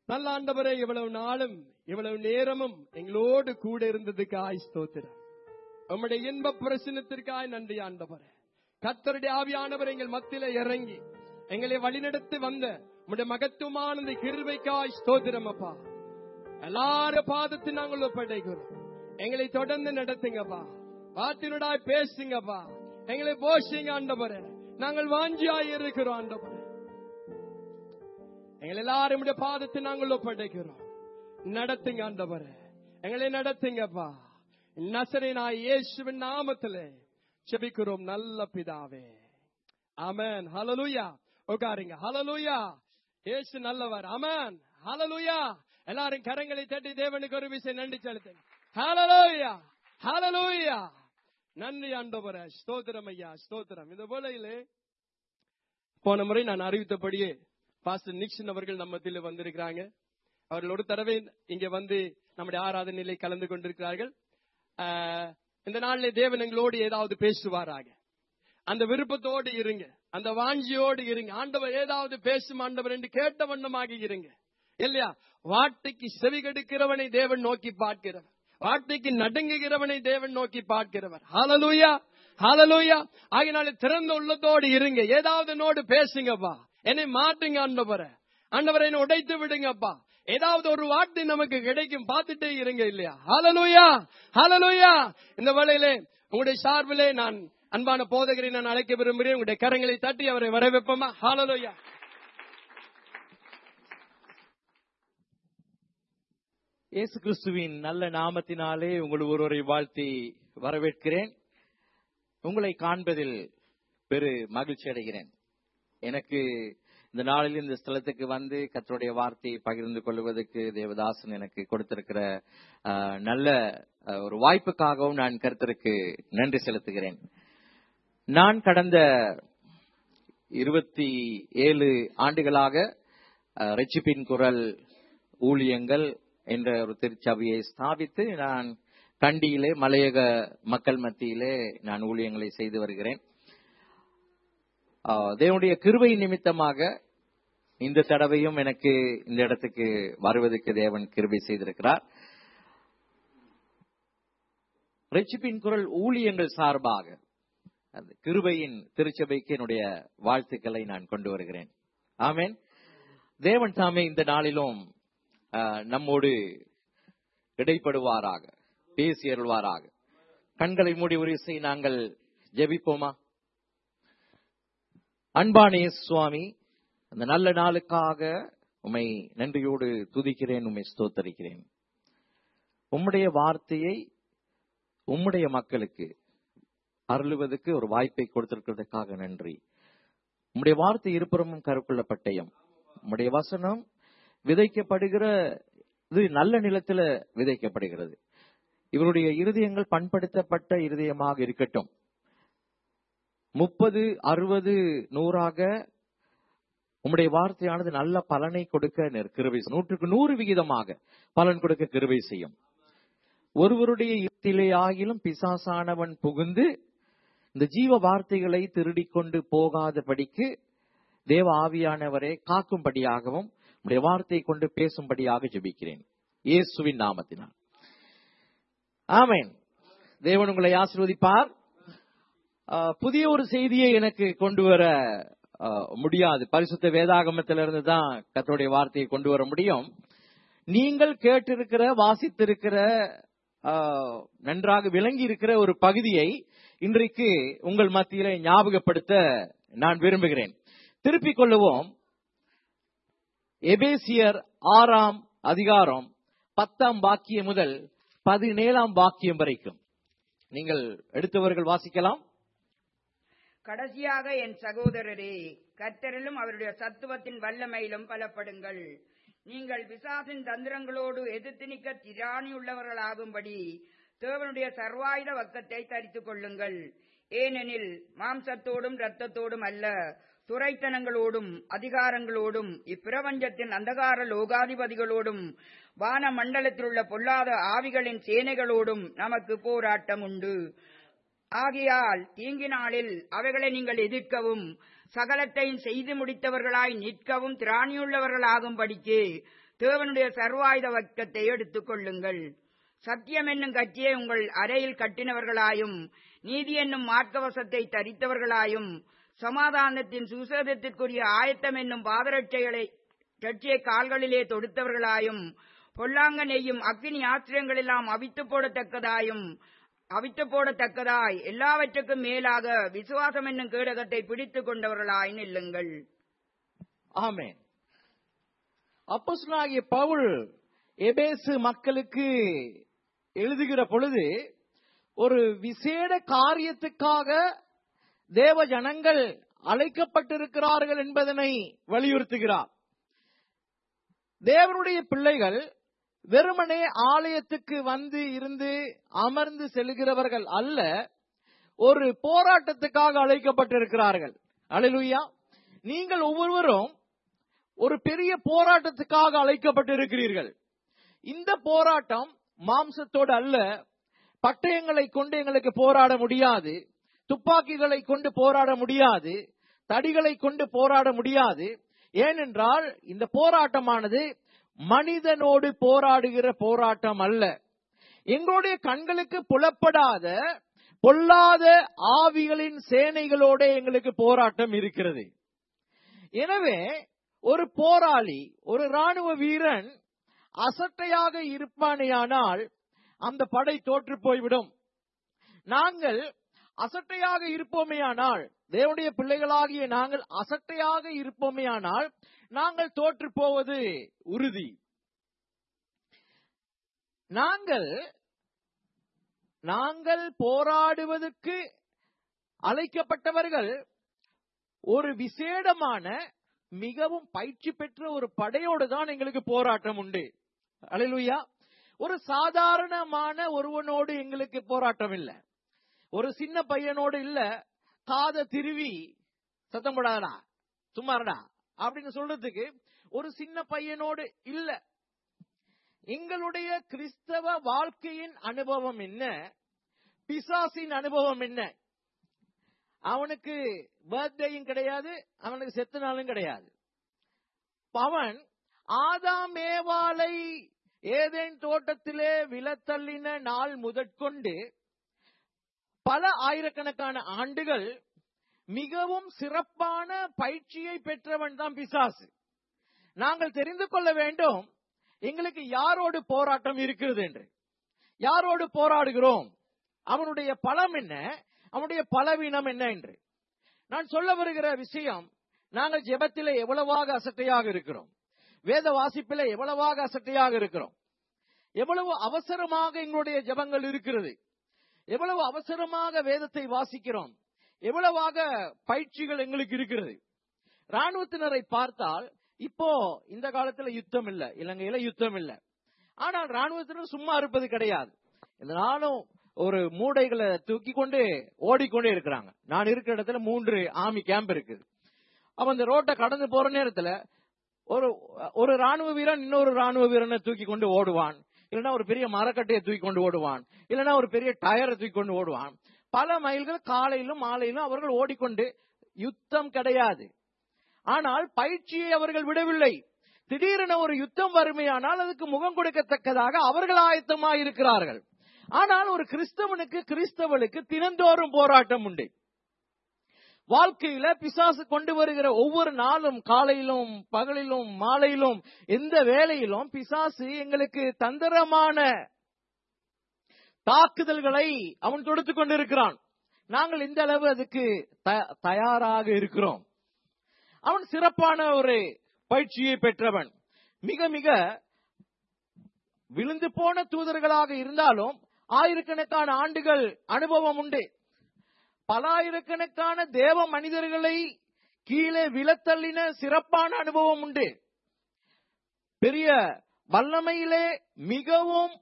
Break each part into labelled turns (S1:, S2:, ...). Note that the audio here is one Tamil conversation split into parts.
S1: நல்ல ஆண்டவரே இவ்வளவு நாளும் இவ்வளவு நேரமும் எங்களோடு கூட இருந்ததுக்காய் ஸ்தோத்திரம் உம்முடைய இன்ப பிரசனத்திற்காய் நன்றி ஆண்டவரே கத்தருடைய ஆவியானவர் எங்கள் மத்தியில இறங்கி எங்களை வழிநடத்தி வந்த உம்முடைய மகத்துவமான இந்த கிருபைக்காய் ஸ்தோத்திரம் அப்பா எல்லார பாதத்தை நாங்கள் ஒப்படைக்கிறோம் எங்களை தொடர்ந்து நடத்துங்கப்பா வார்த்தையுடாய் பேசுங்கப்பா எங்களை போஷிங்க ஆண்டவரே நாங்கள் வாஞ்சியாய் இருக்கிறோம் ஆண்டவரே எங்களை எல்லாரும் உடைய பாதத்தை நாங்கள் ஒப்படைக்கிறோம் நடத்துங்க ஆண்டவரே எங்களை நடத்துங்கப்பா நசரேனாய் இயேசுவின் நாமத்திலே செபிக்கிறோம் நல்ல பிதாவே ஆமென் ஹalleluya உட்காருங்க ஹalleluya இயேசு நல்லவர் ஆமென் ஹalleluya எல்லாரும் கரங்களை தட்டி தேவனுக்கு ஒரு விஷயம் நன்றி செலுத்துங்க ஹalleluya ஹalleluya நன்றி ஆண்டவரே ஸ்தோத்திரம் ஐயா ஸ்தோத்திரம் இந்த வேளையிலே போன முறை நான் அறிவித்தபடியே பாஸ்டர் நிக்சன் அவர்கள் நம்ம மத்தியில் வந்திருக்கிறாங்க அவர்கள் ஒரு தடவை இங்க வந்து நம்முடைய ஆராதனையிலே கலந்து கொண்டிருக்கிறார்கள் ஆஹ், இந்த நாளிலே தேவன் எங்களோடு ஏதாவது பேசுவாராக அந்த விருப்பத்தோடு இருங்க அந்த வாஞ்சியோடு இருங்க ஆண்டவர் ஏதாவது பேசும் ஆண்டவர் என்று கேட்ட வண்ணமாக இருங்க இல்லையா வார்த்தைக்கு செவி கெடுக்கிறவனை தேவன் நோக்கி பார்க்கிறவர் வார்த்தைக்கு நடுங்குகிறவனை தேவன் நோக்கி பார்க்கிறவர் ஹalleluya ஹalleluya ஆகினால திறந்த உள்ளத்தோடு இருங்க ஏதாவது நோடு பேசுங்கப்பா என்னை மாற்றுங்க ஆண்டவரே ஆண்டவரை என்னை உடைத்து விடுங்கப்பா ஏதாவது ஒரு வார்த்தை நமக்கு கிடைக்கும் பார்த்துட்டே இருங்க இல்லையா ஹalleluya ஹalleluya இந்த வேளையிலே உங்களுடைய சார்பிலே நான் அன்பான போதகரை நான் அழைக்க விரும்புகிறேன் உங்களுடைய கரங்களை தட்டி அவரை வரவேற்போமா ஹalleluya
S2: இயேசு கிறிஸ்துவின் நல்ல நாமத்தினாலே உங்கள் ஒருவரை வாழ்த்தி வரவேற்கிறேன் உங்களை காண்பதில் பெரு மகிழ்ச்சி அடைகிறேன் எனக்கு இந்த நாளில் இந்த ஸ்தலத்துக்கு வந்து கர்த்தருடைய வார்த்தையை பகிர்ந்து கொள்வதற்கு தேவதாசன் எனக்கு கொடுத்திருக்கிற ஆஹ், நல்ல ஆஹ், ஒரு வாய்ப்புக்காகவும் நான் கர்த்தருக்கு நன்றி செலுத்துகிறேன் நான் கடந்த இருபத்தி ஏழு ஆண்டுகளாக அஹ், ரட்சிப்பின் குரல் ஊழியங்கள் என்ற ஒரு திருச்சபையை ஸ்தாபித்து நான் கண்டியிலே மலையக மக்கள் மத்தியிலே நான் ஊழியங்களை செய்து வருகிறேன் அஹ், தேவனுடைய கிருபை நிமித்தமாக இந்த தடவையும் எனக்கு இந்த இடத்துக்கு வருவதற்கு தேவன் கிருபை செய்திருக்கிறார் ரட்சிப்பின் குரல் ஊழியங்கள் சார்பாக அந்த கிருபையின் திருச்சபைக்கு என்னுடைய வாழ்த்துக்களை நான் கொண்டு வருகிறேன் ஆமென் தேவன் தாமே இந்த நாளிலும் ஆஹ், நம்மோடு இடைப்படுவாராக பேசி அருள்வாராக கண்களை மூடி ஒரு இசை நாங்கள் ஜெபிப்போமா அன்பானே சுவாமி அந்த நல்ல நாளுக்காக உம்மை நன்றியோடு துதிக்கிறேன் உம்மை ஸ்தோத்தரிக்கிறேன் உம்முடைய வார்த்தையை உம்முடைய மக்களுக்கு அருளுவதற்கு ஒரு வாய்ப்பை கொடுத்திருக்கிறதுக்காக நன்றி உம்முடைய வார்த்தை இருபுறமும் கருக்குள்ள பட்டயம் உம்முடைய வசனம் விதைக்கப்படுகிற இது நல்ல நிலத்துல விதைக்கப்படுகிறது இவருடைய இருதயங்கள் பண்படுத்தப்பட்ட இருதயமாக இருக்கட்டும் முப்பது அறுபது நூறாக உம்முடைய வார்த்தையானது நல்ல பலனை கொடுக்க நெற் கிருபை செய்யும். நூற்றுக்கு நூறு விகிதமாக பலன் கொடுக்க கிருபை செய்யும் ஒருவருடைய இடத்திலே ஆகிலும் பிசாசானவன் புகுந்து இந்த ஜீவ வார்த்தைகளை திருடிக் கொண்டு போகாதபடிக்கு தேவ ஆவியானவரை காக்கும்படியாகவும் உடைய வார்த்தையை கொண்டு பேசும்படியாக ஜெபிக்கிறேன் இயேசுவின் நாமத்தினால் ஆமென் தேவன் உங்களை ஆசீர்வதிப்பார் ஆஹ், புதிய ஒரு செய்தியை எனக்கு கொண்டு வர ஆஹ், முடியாது பரிசுத்த வேதாகமத்திலிருந்து தான் கர்த்தருடைய வார்த்தையை கொண்டு வர முடியும் நீங்கள் கேட்டிருக்கிற வாசித்திருக்கிற ஆஹ், நன்றாக விளங்கி இருக்கிற ஒரு பகுதியை இன்றைக்கு உங்கள் மத்தியில ஞாபகப்படுத்த நான் விரும்புகிறேன் திருப்பிக் கொள்ளுவோம் எபேசியர் ஆறாம் அதிகாரம் பத்தாம் வாக்கியம் முதல் பதினேழாம் வாக்கியம் வரைக்கும் நீங்கள் எடுத்தவர்கள் வாசிக்கலாம்
S3: கடைசியாக என் சகோதரரே கர்த்தரிலும் அவருடைய சத்துவத்தின் வல்லமையிலும் பலப்படுங்கள் நீங்கள் பிசாசின் தந்திரங்களோடு எதிர்த்து நிற்க திராணியுள்ளவர்களாகும்படி தேவனுடைய சர்வாயுத வக்கத்தை தரித்துக் கொள்ளுங்கள் ஏனெனில் மாம்சத்தோடும் இரத்தத்தோடும் அல்ல துரைத்தனங்களோடும் அதிகாரங்களோடும் இப்பிரபஞ்சத்தின் அந்தகார லோகாதிபதிகளோடும் வான மண்டலத்திலுள்ள பொல்லாத ஆவிகளின் சேனைகளோடும் நமக்கு போராட்டம் உண்டு ஆகையால் தீங்கி நாளில் அவைகளை நீங்கள் எதிர்க்கவும் சகலத்தையும் செய்து முடித்தவர்களாய் நிற்கவும் திராணியுள்ளவர்களாகும்படிக்கு தேவனுடைய சர்வாயுத வர்க்கத்தை எடுத்துக் கொள்ளுங்கள் சத்தியம் என்னும் கட்சியை உங்கள் அறையில் கட்டினவர்களாயும் நீதி என்னும் மார்க்கவசத்தை தரித்தவர்களாயும் சமாதானத்தின் சுசேதத்திற்குரிய ஆயத்தம் என்னும் பாதரட்சைகளை ரட்சியை கால்களிலே தொடுத்தவர்களாயும் பொல்லாங்க நெய்யும் அக்னி ஆசிரியங்களெல்லாம் அவித்து போடத்தக்கதாயும் அவித்து போடத்தக்கதாய் எல்லாவற்றுக்கும் மேலாக விசுவாசம் என்னும் கேடகத்தை பிடித்துக் கொண்டவர்களாய் நில்லுங்கள்
S2: ஆமென் அப்போஸ்தலனாகிய பவுல் எபேசு மக்களுக்கு எழுதுகிற பொழுது ஒரு விசேட காரியத்துக்காக தேவ ஜனங்கள் அழைக்கப்பட்டிருக்கிறார்கள் என்பதனை வலியுறுத்துகிறார் தேவனுடைய பிள்ளைகள் வெறுமனே ஆலயத்துக்கு வந்து இருந்து அமர்ந்து செல்கிறவர்கள் அல்ல ஒரு போராட்டத்துக்காக அழைக்கப்பட்டிருக்கிறார்கள் அல்லேலூயா நீங்கள் ஒவ்வொருவரும் ஒரு பெரிய போராட்டத்துக்காக அழைக்கப்பட்டிருக்கிறீர்கள் இந்த போராட்டம் மாம்சத்தோடு அல்ல பட்டயங்களை கொண்டு எங்களுக்கு போராட முடியாது துப்பாக்கிகளை கொண்டு போராட முடியாது தடிகளை கொண்டு போராட முடியாது ஏனென்றால் இந்த போராட்டமானது மனிதனோடு போராடுகிற போராட்டம் அல்ல எங்களுடைய கண்களுக்கு புலப்படாத பொல்லாத ஆவிகளின் சேனைகளோட எங்களுக்கு போராட்டம் இருக்கிறது எனவே ஒரு போராளி ஒரு ராணுவ வீரன் அசட்டையாக இருப்பானேயானால் அந்த படை தோற்று போய்விடும் நாங்கள் அசட்டையாக இருப்போமேயானால் தேவனுடைய பிள்ளைகளாகிய நாங்கள் அசட்டையாக இருப்போமேயானால் நாங்கள் தோற்று போவது உறுதி நாங்கள் நாங்கள் போராடுவதற்கு அழைக்கப்பட்டவர்கள் ஒரு விசேடமான மிகவும் பயிற்சி பெற்ற ஒரு படையோடு தான் எங்களுக்கு போராட்டம் உண்டு அலையிலுயா ஒரு சாதாரணமான ஒருவனோடு எங்களுக்கு போராட்டம் இல்லை ஒரு சின்ன பையனோடு இல்ல காத திருவி சத்தம் போடாதடா சும்மாடா அப்படின்னு சொல்றதுக்கு ஒரு சின்ன பையனோடு இல்ல எங்களுடைய கிறிஸ்தவ வாழ்க்கையின் அனுபவம் என்ன பிசாசின் அனுபவம் என்ன அவனுக்கு பர்த்டேயும் கிடையாது அவனுக்கு செத்த நாளும் கிடையாது அவன் ஆதாம் ஏவாளை ஏதேன் தோட்டத்திலே விலத்தள்ளின நாள் முதற்கொண்டு பல ஆயிரக்கணக்கான ஆண்டுகள் மிகவும் சிறப்பான பயிற்சியை பெற்றவன் தான் பிசாசு நாங்கள் தெரிந்து கொள்ள வேண்டும் எங்களுக்கு யாரோடு போராட்டம் இருக்கிறது என்று யாரோடு போராடுகிறோம் அவனுடைய பலம் என்ன அவனுடைய பலவீனம் என்ன என்று நான் சொல்ல வருகிற விஷயம் நாங்கள் ஜெபத்திலே எவ்வளவாக அசட்டையாக இருக்கிறோம் வேத வாசிப்பிலே எவ்வளவாக அசட்டையாக இருக்கிறோம் எவ்வளவு அவசரமாக எங்களுடைய ஜெபங்கள் இருக்கிறது எவ்வளவு அவசரமாக வேதத்தை வாசிக்கிறோம் எவ்வளவாக பயிற்சிகள் எங்களுக்கு இருக்கிறது ராணுவத்தினரை பார்த்தால் இப்போ இந்த காலத்துல யுத்தம் இல்ல இலங்கையில யுத்தம் இல்ல ஆனால் ராணுவத்தினர் சும்மா இருப்பது கிடையாது இதனாலும் ஒரு மூடைகளை தூக்கி கொண்டு ஓடிக்கொண்டே இருக்கிறாங்க நான் இருக்கிற இடத்துல மூன்று ஆர்மி கேம்ப் இருக்குது அப்ப அந்த ரோட்டை கடந்து போற நேரத்துல ஒரு ஒரு ராணுவ வீரன் இன்னொரு ராணுவ வீரனை தூக்கி கொண்டு ஓடுவான் இல்லைன்னா ஒரு பெரிய மரக்கட்டையை தூக்கி கொண்டு ஓடுவான் இல்லைன்னா ஒரு பெரிய டயரை தூக்கி கொண்டு ஓடுவான் பல மைல்கள் காலையிலும் மாலையிலும் அவர்கள் ஓடிக்கொண்டு யுத்தம் கிடையாது ஆனால் பயிற்சியை அவர்கள் விடவில்லை திடீரென ஒரு யுத்தம் வறுமையானால் அதுக்கு முகம் கொடுக்கத்தக்கதாக அவர்கள் ஆயத்தமாக இருக்கிறார்கள் ஆனால் ஒரு கிறிஸ்தவனுக்கு கிறிஸ்தவனுக்கு தினந்தோறும் போராட்டம் உண்டு வாழ்க்கையில பிசாசு கொண்டு வருகிற ஒவ்வொரு நாளும் காலையிலும் பகலிலும் மாலையிலும் எந்த வேலையிலும் பிசாசு எங்களுக்கு தந்திரமான தாக்குதல்களை அவன் தொடுத்து கொண்டிருக்கிறான் நாங்கள் இந்த அளவு அதுக்கு த- தயாராக இருக்கிறோம் அவன் சிறப்பான ஒரு பயிற்சியை பெற்றவன் மிக மிக விழுந்து போன தூதர்களாக இருந்தாலும் ஆயிரக்கணக்கான ஆண்டுகள் அனுபவம் உண்டு பல ஆயிரக்கணக்கான தேவ மனிதர்களை கீழே விழத்தள்ளின சிறப்பான அனுபவம் உண்டு பெரிய வல்லமையிலே மிகவும்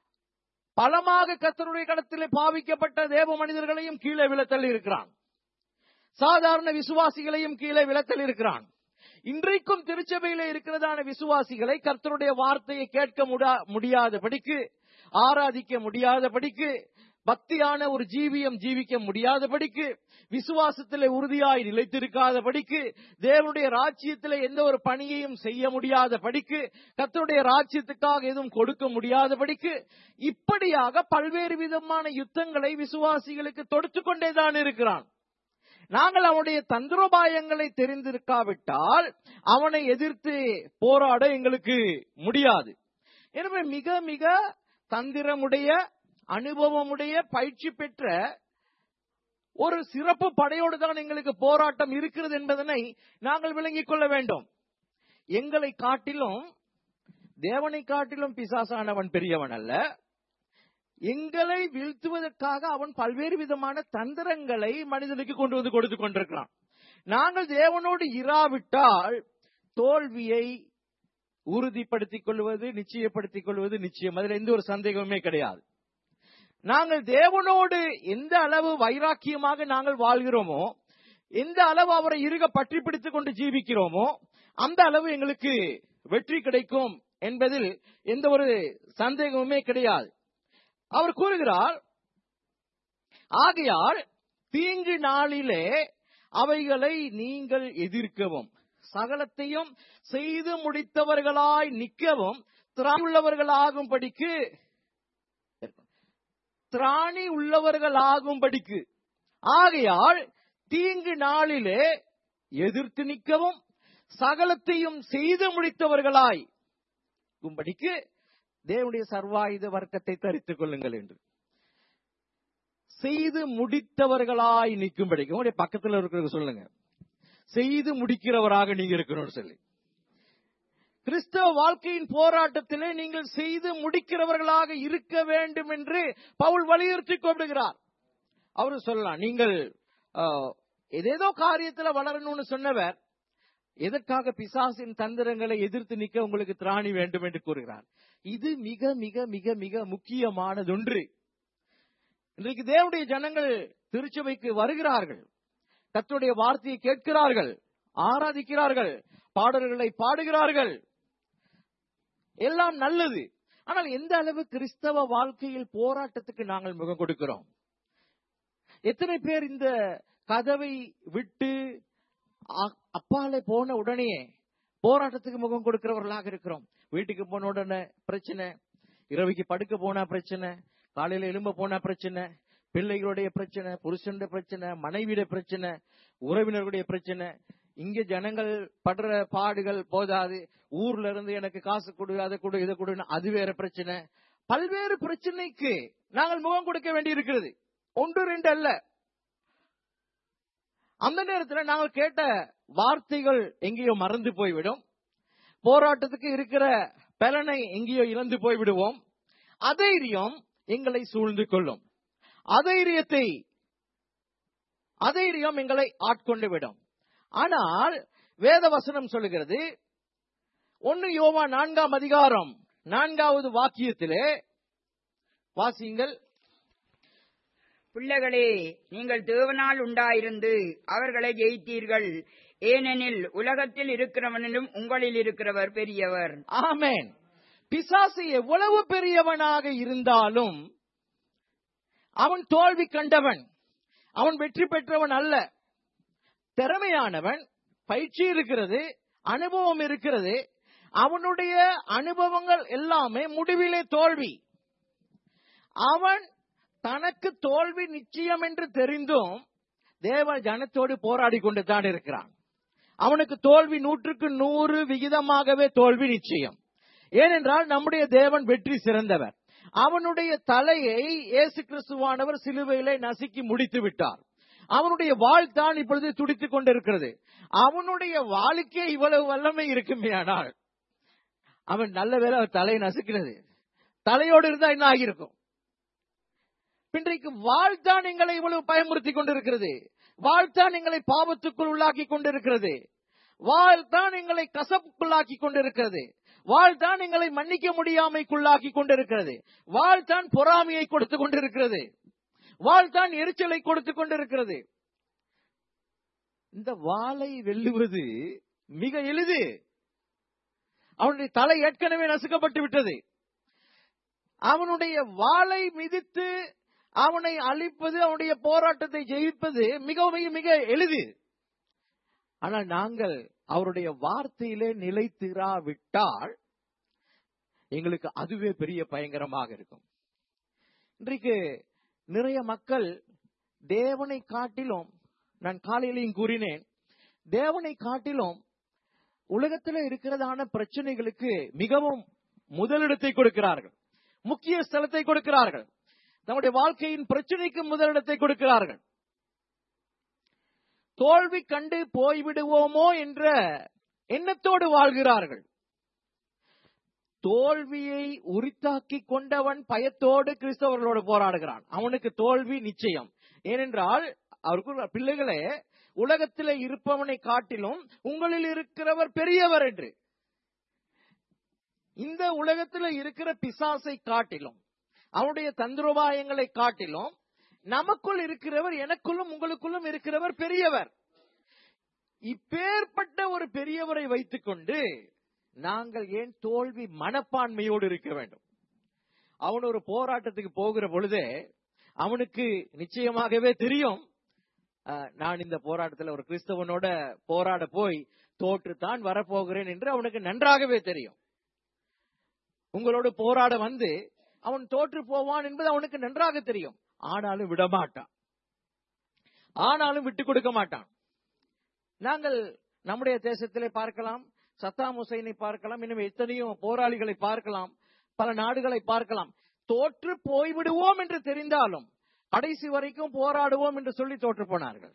S2: பலமாக கத்தருடைய கடத்திலே பாவிக்கப்பட்ட தேவ மனிதர்களையும் கீழே விழத்தள்ளி இருக்கிறான் சாதாரண விசுவாசிகளையும் கீழே விழத்தள்ளி இருக்கிறான் இன்றைக்கும் திருச்சபையில இருக்கிறதான விசுவாசிகளை கர்த்தருடைய வார்த்தையை கேட்க முடா- முடியாதபடிக்கு ஆராதிக்க முடியாதபடிக்கு பக்தியான ஒரு ஜீவியம் ஜீவிக்க முடியாதபடிக்கு விசுவாசத்திலே உறுதியாய் நிலைத்திருக்காதபடிக்கு தேவனுடைய ராஜ்யத்திலே எந்த ஒரு பணியையும் செய்ய முடியாதபடிக்கு கர்த்தருடைய ராஜ்யத்துக்காக எதுவும் கொடுக்க முடியாதபடிக்கு இப்படியாக பல்வேறு விதமான யுத்தங்களை விசுவாசிகளுக்கு தொடுத்து கொண்டேதான் இருக்கிறான் நாங்கள் அவனுடைய தந்திரோபாயங்களை தெரிந்திருக்காவிட்டால் அவனை எதிர்த்து போராட எங்களுக்கு முடியாது எனவே மிக மிக தந்திரமுடைய அனுபவமுடைய பயிற்சி பெற்ற ஒரு சிறப்பு படையோடு தான் எங்களுக்கு போராட்டம் இருக்கிறது என்பதனை நாங்கள் விளங்கிக் கொள்ள வேண்டும் எங்களை காட்டிலும் தேவனை காட்டிலும் பிசாசானவன் பெரியவன் அல்ல எங்களை வீழ்த்துவதற்காக அவன் பல்வேறு விதமான தந்திரங்களை மனிதனுக்கு கொண்டு வந்து கொடுத்து கொண்டிருக்கிறான் நாங்கள் தேவனோடு இராவிட்டால் தோல்வியை உறுதிப்படுத்திக் கொள்வது நிச்சயப்படுத்திக் கொள்வது நிச்சயம் அதில் எந்த ஒரு சந்தேகமுமே கிடையாது நாங்கள் தேவனோடு எந்த அளவு வைராக்கியமாக நாங்கள் வாழ்கிறோமோ எந்த அளவு அவரை இருக பற்றி பிடித்துக் கொண்டு ஜீவிக்கிறோமோ அந்த அளவு எங்களுக்கு வெற்றி கிடைக்கும் என்பதில் எந்த ஒரு சந்தேகமுமே கிடையாது அவர் கூறுகிறார் ஆகையால் தீங்கு நாளிலே அவைகளை நீங்கள் எதிர்க்கவும் சகலத்தையும் செய்து முடித்தவர்களாய் நிற்கவும் திராணியுள்ளவர்களாகும்படிக்கு திராணி உள்ளவர்களாகும்படிக்கு ஆகையால் தீங்கு நாளிலே எதிர்த்து நிற்கவும் சகலத்தையும் செய்து முடித்தவர்களாய் கும்படிக்கு தேவனுடைய சர்வாயுத வர்க்கத்தை தரித்துக் கொள்ளுங்கள் என்று செய்து முடித்தவர்களாய் நிற்கும்படிக்கு உங்களுடைய பக்கத்தில் இருக்கிறவங்க சொல்லுங்க செய்து முடிக்கிறவராக நீங்க இருக்கணும்னு சொல்லி கிறிஸ்தவ வாழ்க்கையின் போராட்டத்திலே நீங்கள் செய்து முடிக்கிறவர்களாக இருக்க வேண்டும் என்று பவுல் வலியுறுத்தி கொண்டுகிறார் அவரு சொல்லலாம் நீங்கள் ஆஹ், ஏதேதோ காரியத்துல வளரணும்னு சொன்னவர் எதற்காக பிசாசின் தந்திரங்களை எதிர்த்து நிற்க உங்களுக்கு திராணி வேண்டும் என்று கூறுகிறார் இது மிக மிக மிக மிக முக்கியமானதொன்று இன்றைக்கு தேவனுடைய ஜனங்கள் திருச்சபைக்கு வருகிறார்கள் கர்த்தருடைய வார்த்தையை கேட்கிறார்கள் ஆராதிக்கிறார்கள் பாடல்களை பாடுகிறார்கள் எல்லாம் நல்லது ஆனால் எந்த அளவு கிறிஸ்தவ வாழ்க்கையில் போராட்டத்துக்கு நாங்கள் முகம் கொடுக்கிறோம் எத்தனை பேர் இந்த கதவை விட்டு அ- அப்பாலே போன உடனே போராட்டத்துக்கு முகம் கொடுக்கிறவர்களாக இருக்கிறோம் வீட்டுக்கு போன உடனே பிரச்சனை இரவுக்கு படுக்க போனா பிரச்சனை காலையில எலும்ப போனா பிரச்சனை பிள்ளைகளுடைய பிரச்சனை புருஷனுடைய பிரச்சனை மனைவியுடைய பிரச்சனை உறவினர்களுடைய பிரச்சனை இங்க ஜனங்கள் படுற பாடுகள் போதாது ஊர்ல இருந்து எனக்கு காசு கொடு அதை கொடு இதை கொடுன்னு அது வேற பிரச்சனை பல்வேறு பிரச்சனைக்கு நாங்கள் முகம் கொடுக்க வேண்டி இருக்கிறது ஒன்று ரெண்டு அல்ல அந்த நேரத்தில் நாங்கள் கேட்ட வார்த்தைகள் எங்கேயோ மறந்து போய்விடும் போராட்டத்துக்கு இருக்கிற பலனை எங்கேயோ இழந்து போய்விடுவோம் அதைரியம் எங்களை சூழ்ந்து கொள்ளும் அதைரியத்தை அதைரியம் எங்களை ஆட்கொண்டு விடும் ஆனால் வேத வசனம் சொல்லுகிறது ஒன்னு யோவா நான்காம் அதிகாரம் நான்காவது வாக்கியத்திலே வாசியுங்கள்
S3: பிள்ளைகளே நீங்கள் தேவனால் உண்டாயிருந்து அவர்களை ஜெயித்தீர்கள் ஏனெனில் உலகத்தில் இருக்கிறவனிலும் உங்களில் இருக்கிறவர் பெரியவர்
S2: ஆமென் பிசாசு எவ்வளவு பெரியவனாக இருந்தாலும் அவன் தோல்வி கண்டவன் அவன் வெற்றி பெற்றவன் அல்ல திறமையானவன் பயிற்சி இருக்கிறது அனுபவம் இருக்கிறது அவனுடைய அனுபவங்கள் எல்லாமே முடிவிலே தோல்வி அவன் தனக்கு தோல்வி நிச்சயம் என்று தெரிந்தும் தேவ ஜனத்தோடு போராடி கொண்டு தான் இருக்கிறான் அவனுக்கு தோல்வி நூற்றுக்கு நூறு விகிதமாகவே தோல்வி நிச்சயம் ஏனென்றால் நம்முடைய தேவன் வெற்றி சிறந்தவர் அவனுடைய தலையை இயேசு கிறிஸ்துவானவர் சிலுவையிலே நசுக்கி முடித்து விட்டார் அவனுடைய வாழ் தான் இப்பொழுது துடித்துக் கொண்டிருக்கிறது அவனுடைய வாளுக்கே இவ்வளவு வல்லமை இருக்குமே ஆனால் அவன் நல்ல வேலை அவர் தலையை நசுக்கிறது தலையோடு இருந்தா என்ன ஆகியிருக்கும் இன்றைக்கு வாழ்த்தான் எங்களை இவ்வளவு பயமுறுத்தி கொண்டிருக்கிறது வாழ்த்தான் எங்களை பாவத்துக்குள் உள்ளாக்கி கொண்டிருக்கிறது வாழ்த்தான் எங்களை கசப்புக்குள்ளாக்கி கொண்டிருக்கிறது வாழ்த்தான் எங்களை மன்னிக்க முடியாமைக்குள்ளாக்கி கொண்டிருக்கிறது வாழ்த்தான் பொறாமையை கொடுத்து கொண்டிருக்கிறது வாழ்த்தான் எரிச்சலை கொடுத்து கொண்டிருக்கிறது இந்த வாளை வெல்லுவது மிக எளிது அவனுடைய தலை ஏற்கனவே நசுக்கப்பட்டு விட்டது அவனுடைய வாளை மிதித்து அவனை அழிப்பது அவனுடைய போராட்டத்தை ஜெயிப்பது மிக மிக மிக எளிது ஆனால் நாங்கள் அவருடைய வார்த்தையிலே நிலைத்திராவிட்டால் எங்களுக்கு அதுவே பெரிய பயங்கரமாக இருக்கும் இன்றைக்கு நிறைய மக்கள் தேவனை காட்டிலும் நான் காலையிலையும் கூறினேன் தேவனை காட்டிலும் உலகத்தில் இருக்கிறதான பிரச்சனைகளுக்கு மிகவும் முதலிடத்தை கொடுக்கிறார்கள் முக்கிய ஸ்தலத்தை கொடுக்கிறார்கள் நம்முடைய வாழ்க்கையின் பிரச்சனைக்கு முதலிடத்தை கொடுக்கிறார்கள் தோல்வி கண்டு போய்விடுவோமோ என்ற எண்ணத்தோடு வாழ்கிறார்கள் தோல்வியை உரித்தாக்கி கொண்டவன் பயத்தோடு கிறிஸ்தவர்களோடு போராடுகிறான் அவனுக்கு தோல்வி நிச்சயம் ஏனென்றால் அவருக்கு பிள்ளைகளே உலகத்திலே இருப்பவனை காட்டிலும் உங்களில் இருக்கிறவர் பெரியவர் என்று இந்த உலகத்தில் இருக்கிற பிசாசை காட்டிலும் அவனுடைய தந்திரோபாயங்களை காட்டிலும் நமக்குள் இருக்கிறவர் எனக்குள்ளும் உங்களுக்குள்ளும் இருக்கிறவர் பெரியவர் இப்பேற்பட்ட ஒரு பெரியவரை வைத்துக்கொண்டு நாங்கள் ஏன் தோல்வி மனப்பான்மையோடு இருக்க வேண்டும் அவன் ஒரு போராட்டத்துக்கு போகிற பொழுதே அவனுக்கு நிச்சயமாகவே தெரியும் அஹ், நான் இந்த போராட்டத்தில் ஒரு கிறிஸ்தவனோட போராட போய் தோற்றுத்தான் வரப்போகிறேன் என்று அவனுக்கு நன்றாகவே தெரியும் உங்களோடு போராட வந்து அவன் தோற்று போவான் என்பது அவனுக்கு நன்றாக தெரியும் ஆனாலும் விடமாட்டான் ஆனாலும் விட்டு கொடுக்க மாட்டான் நாங்கள் நம்முடைய தேசத்திலே பார்க்கலாம் சத்தாம் ஹுசைனை பார்க்கலாம் இன்னும் எத்தனையோ போராளிகளை பார்க்கலாம் பல நாடுகளை பார்க்கலாம் தோற்று போய்விடுவோம் என்று தெரிந்தாலும் கடைசி வரைக்கும் போராடுவோம் என்று சொல்லி தோற்று போனார்கள்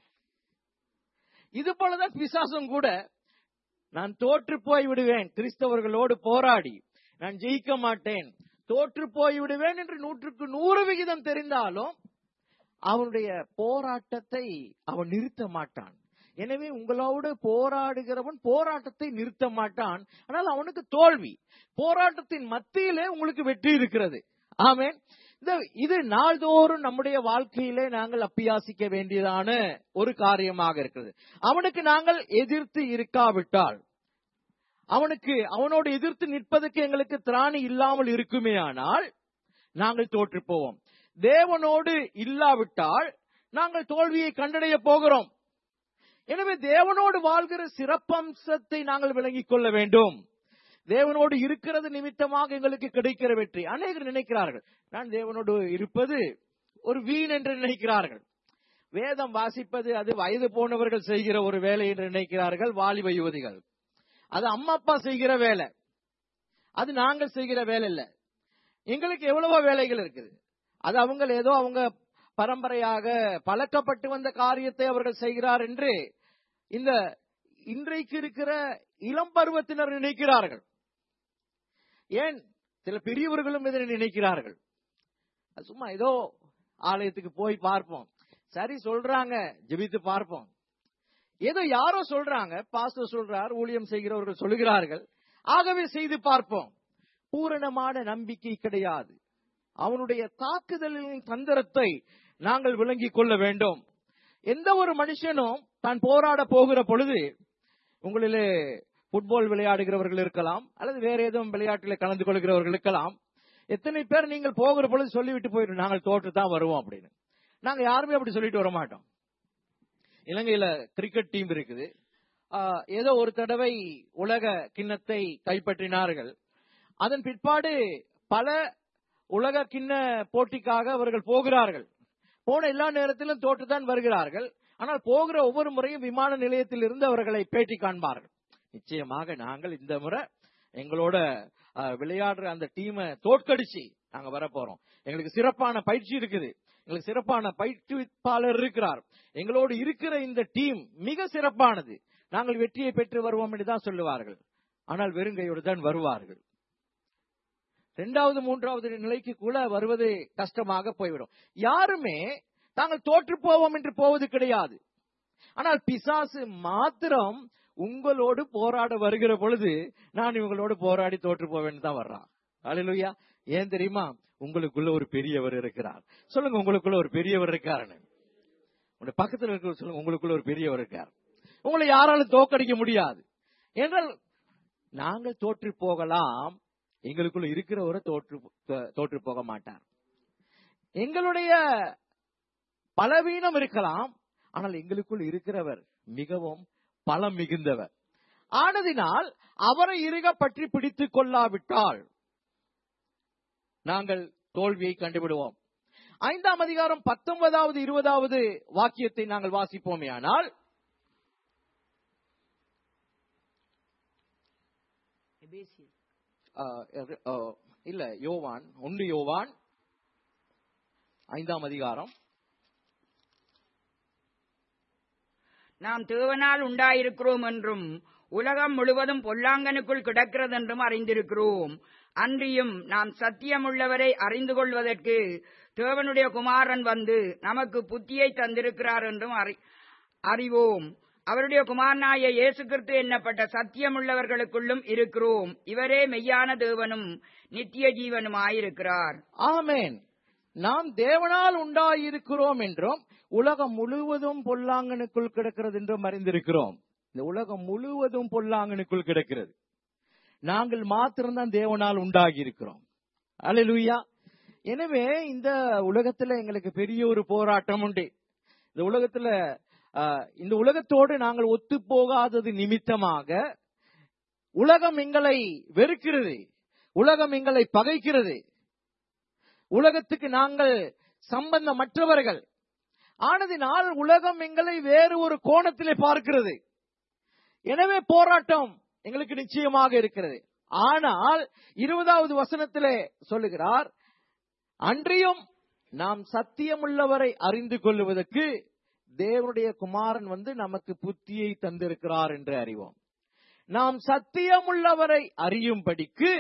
S2: இது போலதான் பிசாசும் கூட நான் தோற்று போய் விடுவேன் கிறிஸ்தவர்களோடு போராடி நான் ஜெயிக்க மாட்டேன் தோற்று போய் விடுவேன் என்று நூற்றுக்கு நூறு விகிதம் தெரிந்தாலும் அவனுடைய போராட்டத்தை அவன் நிறுத்த மாட்டான் எனவே உங்களோடு போராடுகிறவன் போராட்டத்தை நிறுத்த மாட்டான் ஆனால் அவனுக்கு தோல்வி போராட்டத்தின் மத்தியிலே உங்களுக்கு வெற்றி இருக்கிறது ஆமென் இந்த இது நாள்தோறும் நம்முடைய வாழ்க்கையிலே நாங்கள் அப்பியாசிக்க வேண்டியதான ஒரு காரியமாக இருக்கிறது அவனுக்கு நாங்கள் எதிர்த்து இருக்காவிட்டால் அவனுக்கு அவனோடு எதிர்த்து நிற்பதற்கு எங்களுக்கு திராணி இல்லாமல் இருக்குமே ஆனால் நாங்கள் தோற்று போவோம் தேவனோடு இல்லாவிட்டால் நாங்கள் தோல்வியை கண்டடைய போகிறோம் எனவே தேவனோடு வாழ்கிற சிறப்பம்சத்தை நாங்கள் விளங்கிக் கொள்ள வேண்டும் தேவனோடு இருக்கிறது நிமித்தமாக எங்களுக்கு கிடைக்கிற வெற்றி அநேகர் நினைக்கிறார்கள் நான் தேவனோடு இருப்பது ஒரு வீண் என்று நினைக்கிறார்கள் வேதம் வாசிப்பது அது வயது போனவர்கள் செய்கிற ஒரு வேலை என்று நினைக்கிறார்கள் வாலிப யுவதிகள் அது அம்மா அப்பா செய்கிற வேலை அது நாங்கள் செய்கிற வேலை இல்ல எங்களுக்கு எவ்வளவோ வேலைகள் இருக்குது அது அவங்க ஏதோ அவங்க பரம்பரையாக பழக்கப்பட்டு வந்த காரியத்தை அவர்கள் செய்கிறார் என்று இந்த இன்றைக்கு இருக்கிற இளம் பருவத்தினர் நினைக்கிறார்கள் ஏன் சில பெரியவர்களும் இதனை நினைக்கிறார்கள் அது சும்மா ஏதோ ஆலயத்துக்கு போய் பார்ப்போம் சரி சொல்றாங்க ஜெபித்து பார்ப்போம் ஏதோ யாரோ சொல்றாங்க பாஸ்டர் சொல்றார் ஊழியம் செய்கிறவர்கள் சொல்லுகிறார்கள் ஆகவே செய்து பார்ப்போம் பூரணமான நம்பிக்கை கிடையாது அவனுடைய தாக்குதலின் தந்திரத்தை நாங்கள் விளங்கிக் கொள்ள வேண்டும் எந்த ஒரு மனுஷனும் தான் போராட போகிற பொழுது உங்களிலே ஃபுட்பால் விளையாடுகிறவர்கள் இருக்கலாம் அல்லது வேற ஏதும் விளையாட்டில் கலந்து கொள்கிறவர்கள் இருக்கலாம் எத்தனை பேர் நீங்கள் போகிற பொழுது சொல்லிவிட்டு போயிடும் நாங்கள் தோற்று தான் வருவோம் அப்படின்னு நாங்க யாருமே அப்படி சொல்லிட்டு வர மாட்டோம் இலங்கையில கிரிக்கெட் டீம் இருக்குது ஆஹ், ஏதோ ஒரு தடவை உலக கிண்ணத்தை கைப்பற்றினார்கள் அதன் பிற்பாடு பல உலக கிண்ண போட்டிக்காக அவர்கள் போகிறார்கள் போன எல்லா நேரத்திலும் தோற்றுதான் வருகிறார்கள் ஆனால் போகிற ஒவ்வொரு முறையும் விமான நிலையத்தில் இருந்து அவர்களை பேட்டி காண்பார்கள் நிச்சயமாக நாங்கள் இந்த முறை எங்களோட அஹ், விளையாடுற அந்த டீமை தோற்கடிச்சு நாங்க வர போறோம் எங்களுக்கு சிறப்பான பயிற்சி இருக்குது எங்களுக்கு சிறப்பான பயிற்றுவிப்பாளர் இருக்கிறார் எங்களோடு இருக்கிற இந்த டீம் மிக சிறப்பானது நாங்கள் வெற்றியை பெற்று வருவோம் என்று தான் சொல்லுவார்கள் ஆனால் வெறுங்கையோடு தான் வருவார்கள் இரண்டாவது மூன்றாவது நிலைக்கு கூட வருவது கஷ்டமாக போய்விடும் யாருமே தாங்கள் தோற்று போவோம் என்று போவது கிடையாது ஆனால் பிசாசு மாத்திரம் உங்களோடு போராட வருகிற பொழுது நான் இவங்களோடு போராடி தோற்று போவேன்னு தான் வர்றான் அலையிலுயா ஏன் தெரியுமா உங்களுக்குள்ள ஒரு பெரியவர் இருக்கிறார் சொல்லுங்க உங்களுக்குள்ள ஒரு பெரியவர் இருக்காருன்னு உங்க பக்கத்துல இருக்கிற சொல்லுங்க உங்களுக்குள்ள ஒரு பெரியவர் இருக்கார் உங்களை யாராலும் தோக்கடிக்க முடியாது என்றால் நாங்கள் தோற்று போகலாம் எங்களுக்குள்ள இருக்கிறவரை தோற்று தோற்று போக மாட்டார் எங்களுடைய பலவீனம் இருக்கலாம் ஆனால் எங்களுக்குள் இருக்கிறவர் மிகவும் பலம் மிகுந்தவர் ஆனதினால் அவரை இருக பற்றி பிடித்துக் கொள்ளாவிட்டால் நாங்கள் தோல்வியை கண்டுவிடுவோம் ஐந்தாம் அதிகாரம் பத்தொன்பதாவது இருபதாவது வாக்கியத்தை நாங்கள் வாசிப்போமே ஆனால் அஹ், அஹ், இல்ல யோவான் ஒன்று யோவான் ஐந்தாம் அதிகாரம்
S3: நாம் தேவனால் உண்டாயிருக்கிறோம் என்றும் உலகம் முழுவதும் பொல்லாங்கனுக்குள் கிடக்கிறதென்றும் அறிந்திருக்கிறோம் அன்றியும் நாம் சத்தியமுள்ளவரை அறிந்து கொள்வதற்கு தேவனுடைய குமாரன் வந்து நமக்கு புத்தியை தந்திருக்கிறார் என்றும் அறி- அறிவோம் அவருடைய குமாரனாய இயேசு கிறிஸ்து என்னப்பட்ட சத்தியமுள்ளவர்களுக்குள்ளும் இருக்கிறோம் இவரே மெய்யான தேவனும் நித்திய ஜீவனுமாயிருக்கிறார்
S2: ஆமென் நாம் தேவனால் உண்டாயிருக்கிறோம் என்றும் உலகம் முழுவதும் பொல்லாங்கனுக்குள் கிடக்கிறது என்றும் அறிந்திருக்கிறோம் இந்த உலகம் முழுவதும் பொல்லாங்கனுக்குள் கிடக்கிறது நாங்கள் மாத்திரம்தான் தேவனால் உண்டாகி இருக்கிறோம் அல்லேலூயா எனவே இந்த உலகத்துல எங்களுக்கு பெரிய ஒரு போராட்டம் உண்டு இந்த உலகத்துல ஆஹ், இந்த உலகத்தோடு நாங்கள் ஒத்து போகாதது நிமித்தமாக உலகம் எங்களை வெறுக்கிறது உலகம் எங்களை பகைக்கிறது உலகத்துக்கு நாங்கள் சம்பந்தமற்றவர்கள் ஆனதினால் உலகம் எங்களை வேறு ஒரு கோணத்திலே பார்க்கிறது எனவே போராட்டம் எங்களுக்கு நிச்சயமாக இருக்கிறது ஆனால் இருபதாவது வசனத்திலே சொல்லுகிறார் அன்றியும் நாம் சத்தியமுள்ளவரை அறிந்து கொள்ளுவதற்கு தேவனுடைய குமாரன் வந்து நமக்கு புத்தியை தந்திருக்கிறார் என்று அறிவோம் நாம் சத்தியமுள்ளவரை அறியும்படிக்கு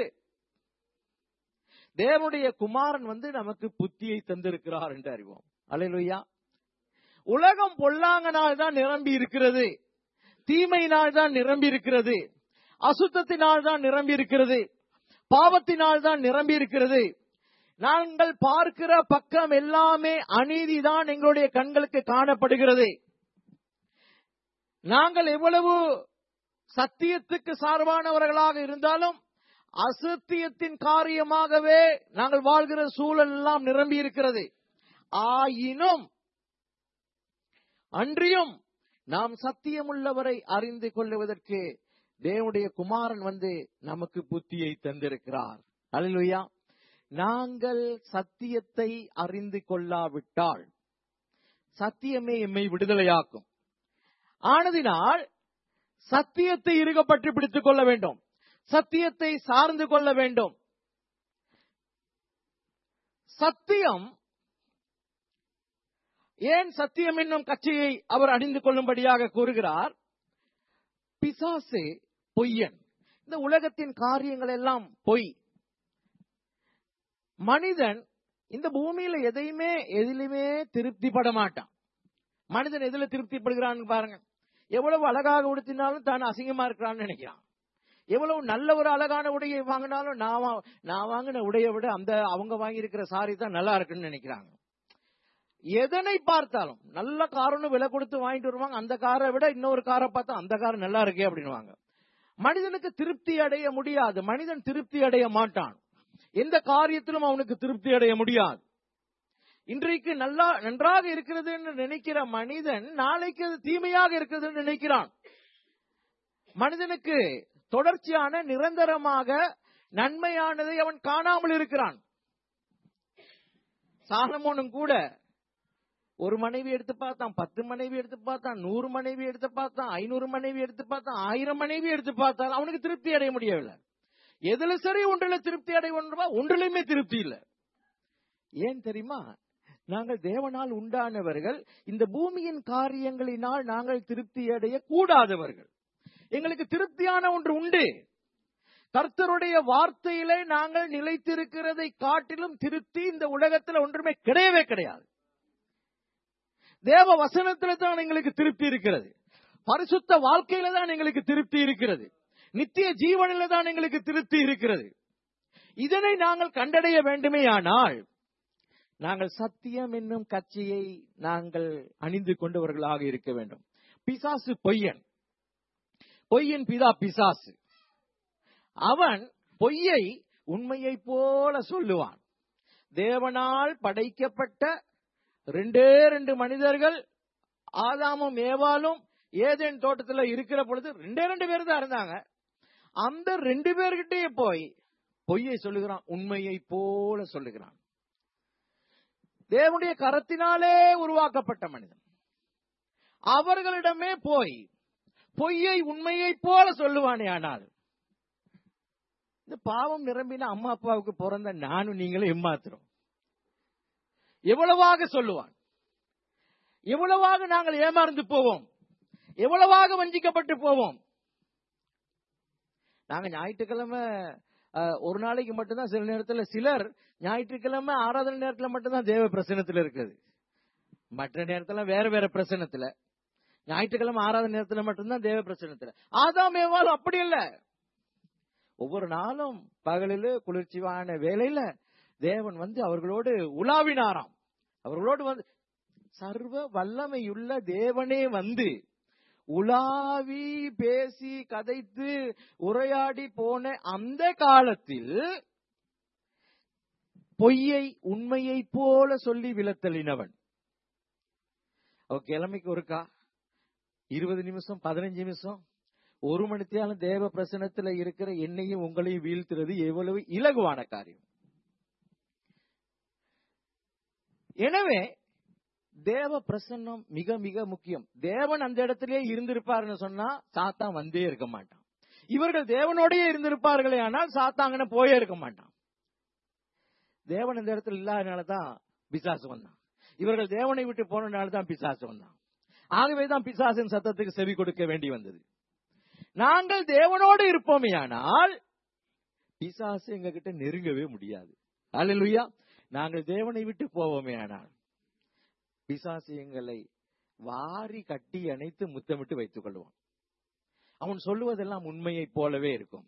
S2: தேவனுடைய குமாரன் வந்து நமக்கு புத்தியை தந்திருக்கிறார் என்று அறிவோம் அல்லேலூயா உலகம் பொல்லாங்கனால் தான் நிரம்பி இருக்கிறது தீமையினால் தான் நிரம்பி இருக்கிறது அசுத்தத்தினால் தான் நிரம்பி இருக்கிறது பாவத்தினால் தான் நிரம்பி இருக்கிறது நாங்கள் பார்க்கிற பக்கம் எல்லாமே அநீதிதான் எங்களுடைய கண்களுக்கு காணப்படுகிறது நாங்கள் எவ்வளவு சத்தியத்துக்கு சார்பானவர்களாக இருந்தாலும் அசத்தியத்தின் காரியமாகவே நாங்கள் வாழ்கிற சூழல் எல்லாம் நிரம்பி இருக்கிறது ஆயினும் அன்றியும் நாம் சத்தியமுள்ளவரை அறிந்து கொள்ளுவதற்கு தேவனுடைய குமாரன் வந்து நமக்கு புத்தியை தந்திருக்கிறார் அல்லேலூயா நாங்கள் சத்தியத்தை அறிந்து கொள்ளாவிட்டால் சத்தியமே எம்மை விடுதலையாக்கும் ஆனதினால் சத்தியத்தை இறுகப்பட்டு பிடித்துக் கொள்ள வேண்டும் சத்தியத்தை சார்ந்து கொள்ள வேண்டும் சத்தியம் ஏன் சத்தியம் என்னும் கட்சியை அவர் அணிந்து கொள்ளும்படியாக கூறுகிறார் பிசாசு பொய்யன் இந்த உலகத்தின் காரியங்கள் எல்லாம் பொய் மனிதன் இந்த பூமியில எதையுமே எதிலுமே திருப்திப்பட மாட்டான் மனிதன் எதுல திருப்திப்படுகிறான்னு பாருங்க எவ்வளவு அழகாக உடுத்தினாலும் தான் அசிங்கமா இருக்கிறான்னு நினைக்கிறான் எவ்வளவு நல்ல ஒரு அழகான உடையை வாங்கினாலும் நான் வா- நான் வாங்கின உடையை விட அந்த அவங்க வாங்கி இருக்கிற சாரி தான் நல்லா இருக்குன்னு நினைக்கிறாங்க எதனை பார்த்தாலும் நல்ல காரம்னு விலை கொடுத்து வாங்கிட்டு வருவாங்க அந்த காரை விட இன்னொரு காரை பார்த்தா அந்த கார் நல்லா இருக்கே அப்படின்னுவாங்க மனிதனுக்கு திருப்தி அடைய முடியாது மனிதன் திருப்தி அடைய மாட்டான் எந்த காரியத்திலும் அவனுக்கு திருப்தி அடைய முடியாது இன்றைக்கு நல்லா நன்றாக இருக்கிறது என்று நினைக்கிற மனிதன் நாளைக்கு அது தீமையாக இருக்கிறது என்று நினைக்கிறான் மனிதனுக்கு தொடர்ச்சியான நிரந்தரமாக நன்மையானதை அவன் காணாமல் இருக்கிறான் சாலமோனும் கூட ஒரு மனைவி எடுத்து பார்த்தான் பத்து மனைவி எடுத்து பார்த்தான் நூறு மனைவி எடுத்து பார்த்தான் ஐநூறு மனைவி எடுத்து பார்த்தான் ஆயிரம் மனைவி எடுத்து பார்த்தான் அவனுக்கு திருப்தி அடைய முடியவில்லை எதுல சரி ஒன்றுல திருப்தி அடைய ஒன்றுமா ஒன்றிலுமே திருப்தி இல்லை ஏன் தெரியுமா நாங்கள் தேவனால் உண்டானவர்கள் இந்த பூமியின் காரியங்களினால் நாங்கள் திருப்தி அடைய கூடாதவர்கள் எங்களுக்கு திருப்தியான ஒன்று உண்டு கர்த்தருடைய வார்த்தையிலே நாங்கள் நிலைத்திருக்கிறதை காட்டிலும் திருப்தி இந்த உலகத்துல ஒன்றுமே கிடையவே கிடையாது தேவ வசனத்துல தான் எங்களுக்கு திருப்தி இருக்கிறது பரிசுத்த வாழ்க்கையில தான் எங்களுக்கு திருப்தி இருக்கிறது நித்திய ஜீவனில தான் எங்களுக்கு திருப்தி இருக்கிறது இதனை நாங்கள் கண்டடைய வேண்டுமேயானால் நாங்கள் சத்தியம் என்னும் கட்சியை நாங்கள் அணிந்து கொண்டவர்களாக இருக்க வேண்டும் பிசாசு பொய்யன் பொய்யின் பிதா பிசாசு அவன் பொய்யை உண்மையை போல சொல்லுவான் தேவனால் படைக்கப்பட்ட ரெண்டே ரெண்டு மனிதர்கள் ஆதாமும் ஏவாலும் ஏதேன் தோட்டத்துல இருக்கிற பொழுது ரெண்டே ரெண்டு பேர் தான் இருந்தாங்க அந்த ரெண்டு பேர்கிட்டயே போய் பொய்யை சொல்லுகிறான் உண்மையை போல சொல்லுகிறான் தேவனுடைய கரத்தினாலே உருவாக்கப்பட்ட மனிதன் அவர்களிடமே போய் பொய்யை உண்மையை போல சொல்லுவானே ஆனால் இந்த பாவம் நிரம்பின அம்மா அப்பாவுக்கு பிறந்த நானும் நீங்களும் ஏமாத்துறோம் எவ்வளவாக சொல்லுவான் எவ்வளவாக நாங்கள் ஏமாந்து போவோம் எவ்வளவாக வஞ்சிக்கப்பட்டு போவோம் நாங்க ஞாயிற்றுக்கிழமை அஹ், ஒரு நாளைக்கு மட்டும்தான் சில நேரத்துல சிலர் ஞாயிற்றுக்கிழமை ஆராதனை நேரத்துல மட்டும்தான் தேவ பிரசனத்துல இருக்குது மற்ற நேரத்துல வேற வேற பிரசனத்துல ஞாயிற்றுக்கிழமை ஆராதனை நேரத்துல மட்டும்தான் தேவ பிரசனத்துல ஆதாம் ஏவாலும் அப்படி இல்ல ஒவ்வொரு நாளும் பகலில குளிர்ச்சியான வேலையில தேவன் வந்து அவர்களோடு உலாவினாராம் அவர்களோடு வந்து சர்வ வல்லமையுள்ள தேவனே வந்து உலாவி பேசி கதைத்து உரையாடி போன அந்த காலத்தில் பொய்யை உண்மையை போல சொல்லி விலத்தளினவன் அவ கிழமைக்கு ஒருக்கா இருபது நிமிஷம் பதினஞ்சு நிமிஷம் ஒரு மணித்தியாலும் தேவ பிரசனத்துல இருக்கிற என்னையும் உங்களையும் வீழ்த்துறது எவ்வளவு இலகுவான காரியம் எனவே தேவ பிரசன்னம் மிக மிக முக்கியம் தேவன் அந்த இடத்திலேயே இருந்திருப்பாருன்னு சொன்னா சாத்தான் வந்தே இருக்க மாட்டான் இவர்கள் தேவனோடயே இருந்திருப்பார்களே ஆனால் சாத்தாங்கன்னு போயே இருக்க மாட்டான் தேவன் இந்த இடத்துல இல்லாதனால தான் பிசாசு வந்தான் இவர்கள் தேவனை விட்டு போனனால தான் பிசாசு வந்தான் ஆகவே தான் பிசாசின் சத்தத்துக்கு செவி கொடுக்க வேண்டி வந்தது நாங்கள் தேவனோடு இருப்போமே ஆனால் பிசாசு எங்க கிட்ட நெருங்கவே முடியாது அல்லேலூயா நாங்கள் தேவனை விட்டு போவோமே ஆனால் பிசாசு எங்களை வாரி கட்டி அணைத்து முத்தமிட்டு வைத்துக் கொள்வான் அவன் சொல்லுவதெல்லாம் உண்மையைப் போலவே இருக்கும்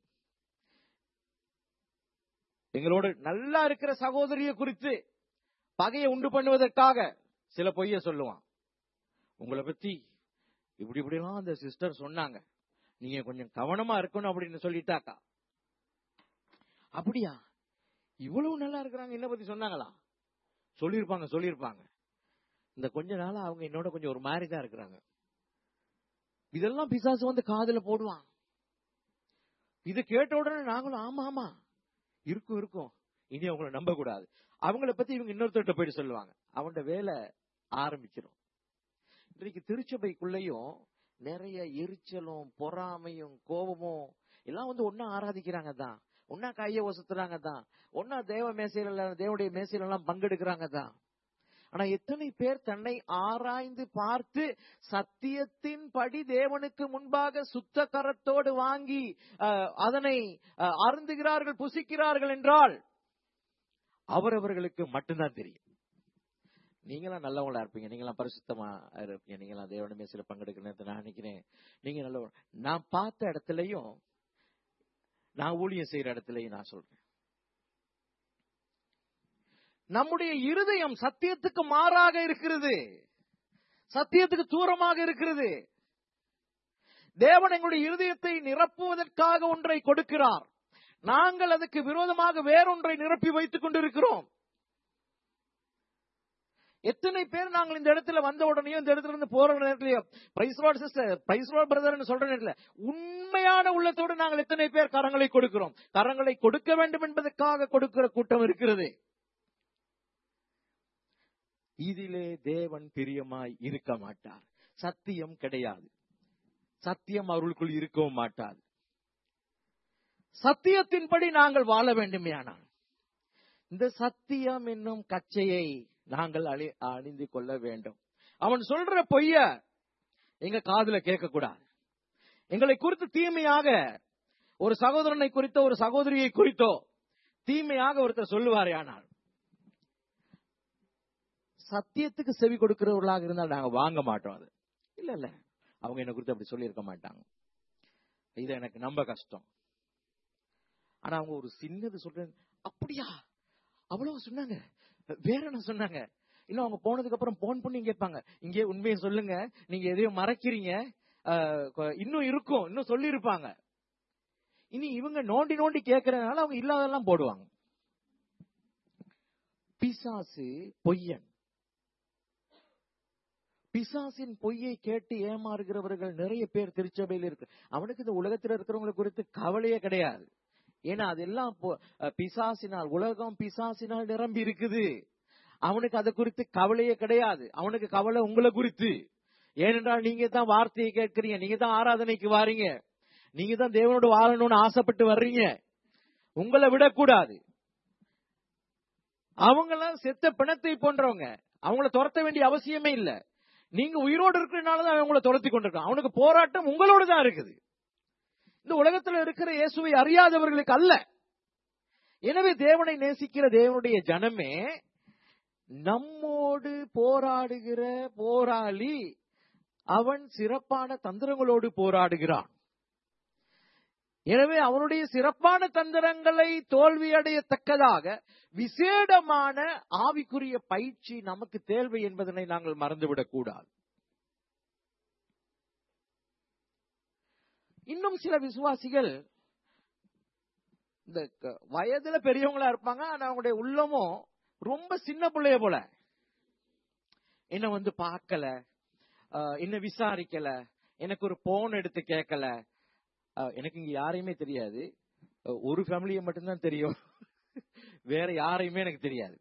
S2: எங்களோடு நல்லா இருக்கிற சகோதரிய குறித்து பகையை உண்டு பண்ணுவதற்காக சில பொய்ய சொல்லுவான் உங்களை பத்தி இப்படி இப்படிலாம் அந்த சிஸ்டர் சொன்னாங்க நீங்க கொஞ்சம் கவனமா இருக்கணும் அப்படின்னு சொல்லிட்டாக்கா அப்படியா இவ்வளவு நல்லா இருக்கிறாங்க என்ன பத்தி சொன்னாங்களா சொல்லியிருப்பாங்க சொல்லியிருப்பாங்க இந்த கொஞ்ச நாளா அவங்க என்னோட கொஞ்சம் ஒரு மாதிரி தான் இருக்கிறாங்க இதெல்லாம் பிசாசு வந்து காதுல போடுவான் இது கேட்ட உடனே நாங்களும் ஆமா ஆமா இருக்கும் இருக்கும் இனி அவங்கள நம்ப கூடாது அவங்கள பத்தி இவங்க இன்னொருத்தர்கிட்ட போயிட்டு சொல்லுவாங்க அவன்கிட்ட வேலை ஆரம்பிச்சிடும் இன்றைக்கு திருச்சபைக்குள்ளேயும் நிறைய எரிச்சலும் பொறாமையும் கோபமும் எல்லாம் வந்து ஒன்னா ஆராதிக்கிறாங்க தான் ஒன்னா கைய ஒசுத்துறாங்க தான் ஒன்னா தேவ மேசையில தேவனுடைய மேசையில எல்லாம் பங்கெடுக்கிறாங்க தான் ஆனா எத்தனை பேர் தன்னை ஆராய்ந்து பார்த்து சத்தியத்தின் படி தேவனுக்கு முன்பாக சுத்த கரத்தோடு வாங்கி அஹ், அதனை அஹ், அருந்துகிறார்கள் புசிக்கிறார்கள் என்றால் அவரவர்களுக்கு மட்டும்தான் தெரியும் நீங்களாம் நல்லவங்களா இருப்பீங்க நீங்களாம் பரிசுத்தமா இருப்பீங்க நீங்களாம் தேவன மேசில பங்கெடுக்கணும் நான் நினைக்கிறேன் நீங்க நல்ல நான் பார்த்த இடத்துலயும் நான் ஊழியம் செய்யற இடத்துலயும் நான் சொல்றேன் நம்முடைய இருதயம் சத்தியத்துக்கு மாறாக இருக்கிறது சத்தியத்துக்கு தூரமாக இருக்கிறது தேவன் எங்களுடைய இருதயத்தை நிரப்புவதற்காக ஒன்றை கொடுக்கிறார் நாங்கள் அதுக்கு விரோதமாக வேறொன்றை நிரப்பி வைத்துக் கொண்டிருக்கிறோம் எத்தனை பேர் நாங்கள் இந்த இடத்துல வந்த உடனேயும் இந்த இடத்துல இருந்து போற நேரத்திலயும் பிரைஸ்வாட் சிஸ்டர் பிரைஸ்வாட் பிரதர்னு சொல்ற நேரத்துல உண்மையான உள்ளத்தோடு நாங்கள் எத்தனை பேர் கரங்களை கொடுக்கிறோம் கரங்களை கொடுக்க வேண்டும் என்பதற்காக கொடுக்கிற கூட்டம் இருக்கிறது இதிலே தேவன் பிரியமாய் இருக்க மாட்டார் சத்தியம் கிடையாது சத்தியம் அவர்களுக்குள் இருக்கவும் மாட்டார் சத்தியத்தின்படி நாங்கள் வாழ வேண்டுமே ஆனால் இந்த சத்தியம் என்னும் கச்சையை நாங்கள் அணி அணிந்து கொள்ள வேண்டும் அவன் சொல்ற பொய்ய எங்க காதுல கேட்க கூடாது எங்களை குறித்து தீமையாக ஒரு சகோதரனை குறித்தோ ஒரு சகோதரியை குறித்தோ தீமையாக ஒருத்தர் சொல்லுவாரே ஆனால் சத்தியத்துக்கு செவி கொடுக்கிறவர்களாக இருந்தால் நாங்க வாங்க மாட்டோம் அது இல்ல இல்ல அவங்க என்ன குறித்து அப்படி சொல்லியிருக்க மாட்டாங்க இது எனக்கு நம்ப கஷ்டம் ஆனா அவங்க ஒரு சின்னது சொல்றாங்க அப்படியா அவ்வளவு சொன்னாங்க வேற என்ன சொன்னாங்க இன்னும் அவங்க போனதுக்கு அப்புறம் போன் பண்ணி கேட்பாங்க இங்கே உண்மையை சொல்லுங்க நீங்க எதையும் மறைக்கிறீங்க அஹ், கொ- இன்னும் இருக்கும் இன்னும் சொல்லி இருப்பாங்க இனி இவங்க நோண்டி நோண்டி கேட்கறதுனால அவங்க இல்லாதெல்லாம் போடுவாங்க பிசாசு பொய்யன் பிசாசின் பொய்யை கேட்டு ஏமாறுகிறவர்கள் நிறைய பேர் திருச்சபையில் இருக்கு அவனுக்கு இந்த உலகத்தில் இருக்கிறவங்களை குறித்து கவலையே கிடையாது ஏன்னா அதெல்லாம் பொ- அஹ் பிசாசினால் உலகம் பிசாசினால் நிரம்பி இருக்குது அவனுக்கு அதை குறித்து கவலையே கிடையாது அவனுக்கு கவலை உங்களை குறித்து ஏனென்றால் நீங்க தான் வார்த்தையை கேட்கறீங்க நீங்க தான் ஆராதனைக்கு வாரீங்க நீங்க தான் தேவனோட வாழணும்னு ஆசைப்பட்டு வர்றீங்க உங்களை விடக்கூடாது அவங்கெல்லாம் செத்த பிணத்தை போன்றவங்க அவங்கள துரத்த வேண்டிய அவசியமே இல்ல நீங்க உயிரோடு இருக்கிறனாலதான் அவன் உங்களை துரத்தி கொண்டிருக்கான் அவனுக்கு போராட்டம் உங்களோட தான் இருக்குது இந்த உலகத்துல இருக்கிற இயேசுவை அறியாதவர்களுக்கு அல்ல எனவே தேவனை நேசிக்கிற தேவனுடைய ஜனமே நம்மோடு போராடுகிற போராளி அவன் சிறப்பான தந்திரங்களோடு போராடுகிறான் எனவே அவனுடைய சிறப்பான தந்திரங்களை தோல்வியடையத்தக்கதாக விசேடமான ஆவிக்குரிய பயிற்சி நமக்கு தேவை என்பதனை நாங்கள் மறந்துவிடக் கூடாது இன்னும் சில விசுவாசிகள் இந்த க- வயதுல பெரியவங்களா இருப்பாங்க ஆனா அவங்களுடைய உள்ளமும் ரொம்ப சின்ன பிள்ளைய போல என்ன வந்து பார்க்கல ஆஹ், என்ன விசாரிக்கல எனக்கு ஒரு போன் எடுத்து கேட்கல ஆஹ், எனக்கு இங்க யாரையுமே தெரியாது ஆஹ், ஒரு ஃபேமிலியை மட்டும்தான் தெரியும் வேற யாரையுமே எனக்கு தெரியாது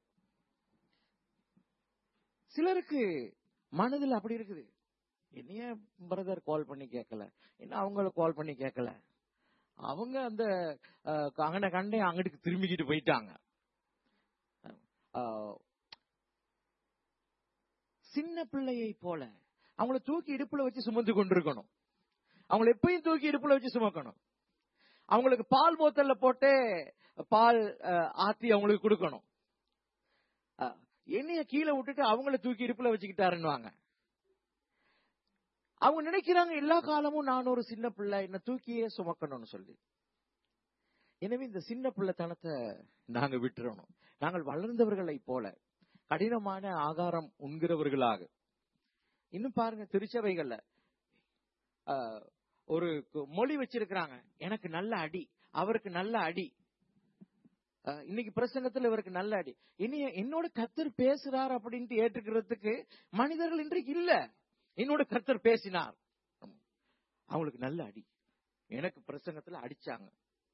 S2: சிலருக்கு மனதில் அப்படி இருக்குது என்னைய பிரதர் கால் பண்ணி கேட்கல என்ன அவங்கள கால் பண்ணி கேட்கல அவங்க அந்த ஆஹ், அங்கன கண்டே அங்கிட்டு திரும்பிக்கிட்டு போயிட்டாங்க ஆஹ், சின்ன பிள்ளையை போல அவங்கள தூக்கி இடுப்புல வச்சு சுமந்து கொண்டிருக்கணும் அவங்கள எப்பயும் தூக்கி இடுப்புல வச்சு சுமக்கணும் அவங்களுக்கு பால் போத்தல்ல போட்டு பால் ஆஹ், ஆத்தி அவங்களுக்கு கொடுக்கணும் ஆஹ், என்னைய கீழே விட்டுட்டு அவங்கள தூக்கி இடுப்புல வச்சுக்கிட்டாருன்னுவாங்க அவங்க நினைக்கிறாங்க எல்லா காலமும் நான் ஒரு சின்ன பிள்ளை என்ன தூக்கியே சுமக்கணும்னு சொல்லி எனவே இந்த சின்ன பிள்ளைத்தனத்தை நாங்க விட்டுறணும் நாங்கள் வளர்ந்தவர்களை போல கடினமான ஆகாரம் உண்கிறவர்களாக இன்னும் பாருங்க திருச்சபைகள்ல ஆஹ், ஒரு கு- மொழி வச்சிருக்கிறாங்க எனக்கு நல்ல அடி அவருக்கு நல்ல அடி ஆஹ், இன்னைக்கு பிரசங்கத்துல இவருக்கு நல்ல அடி இனி என்னோட கத்தர் பேசுறார் அப்படின்ட்டு ஏற்றுக்கிறதுக்கு மனிதர்கள் இன்றைக்கு இல்ல என்னோட கர்த்தர் பேசினார் அவங்களுக்கு நல்ல அடி எனக்கு பிரசங்கத்துல அடிச்சாங்க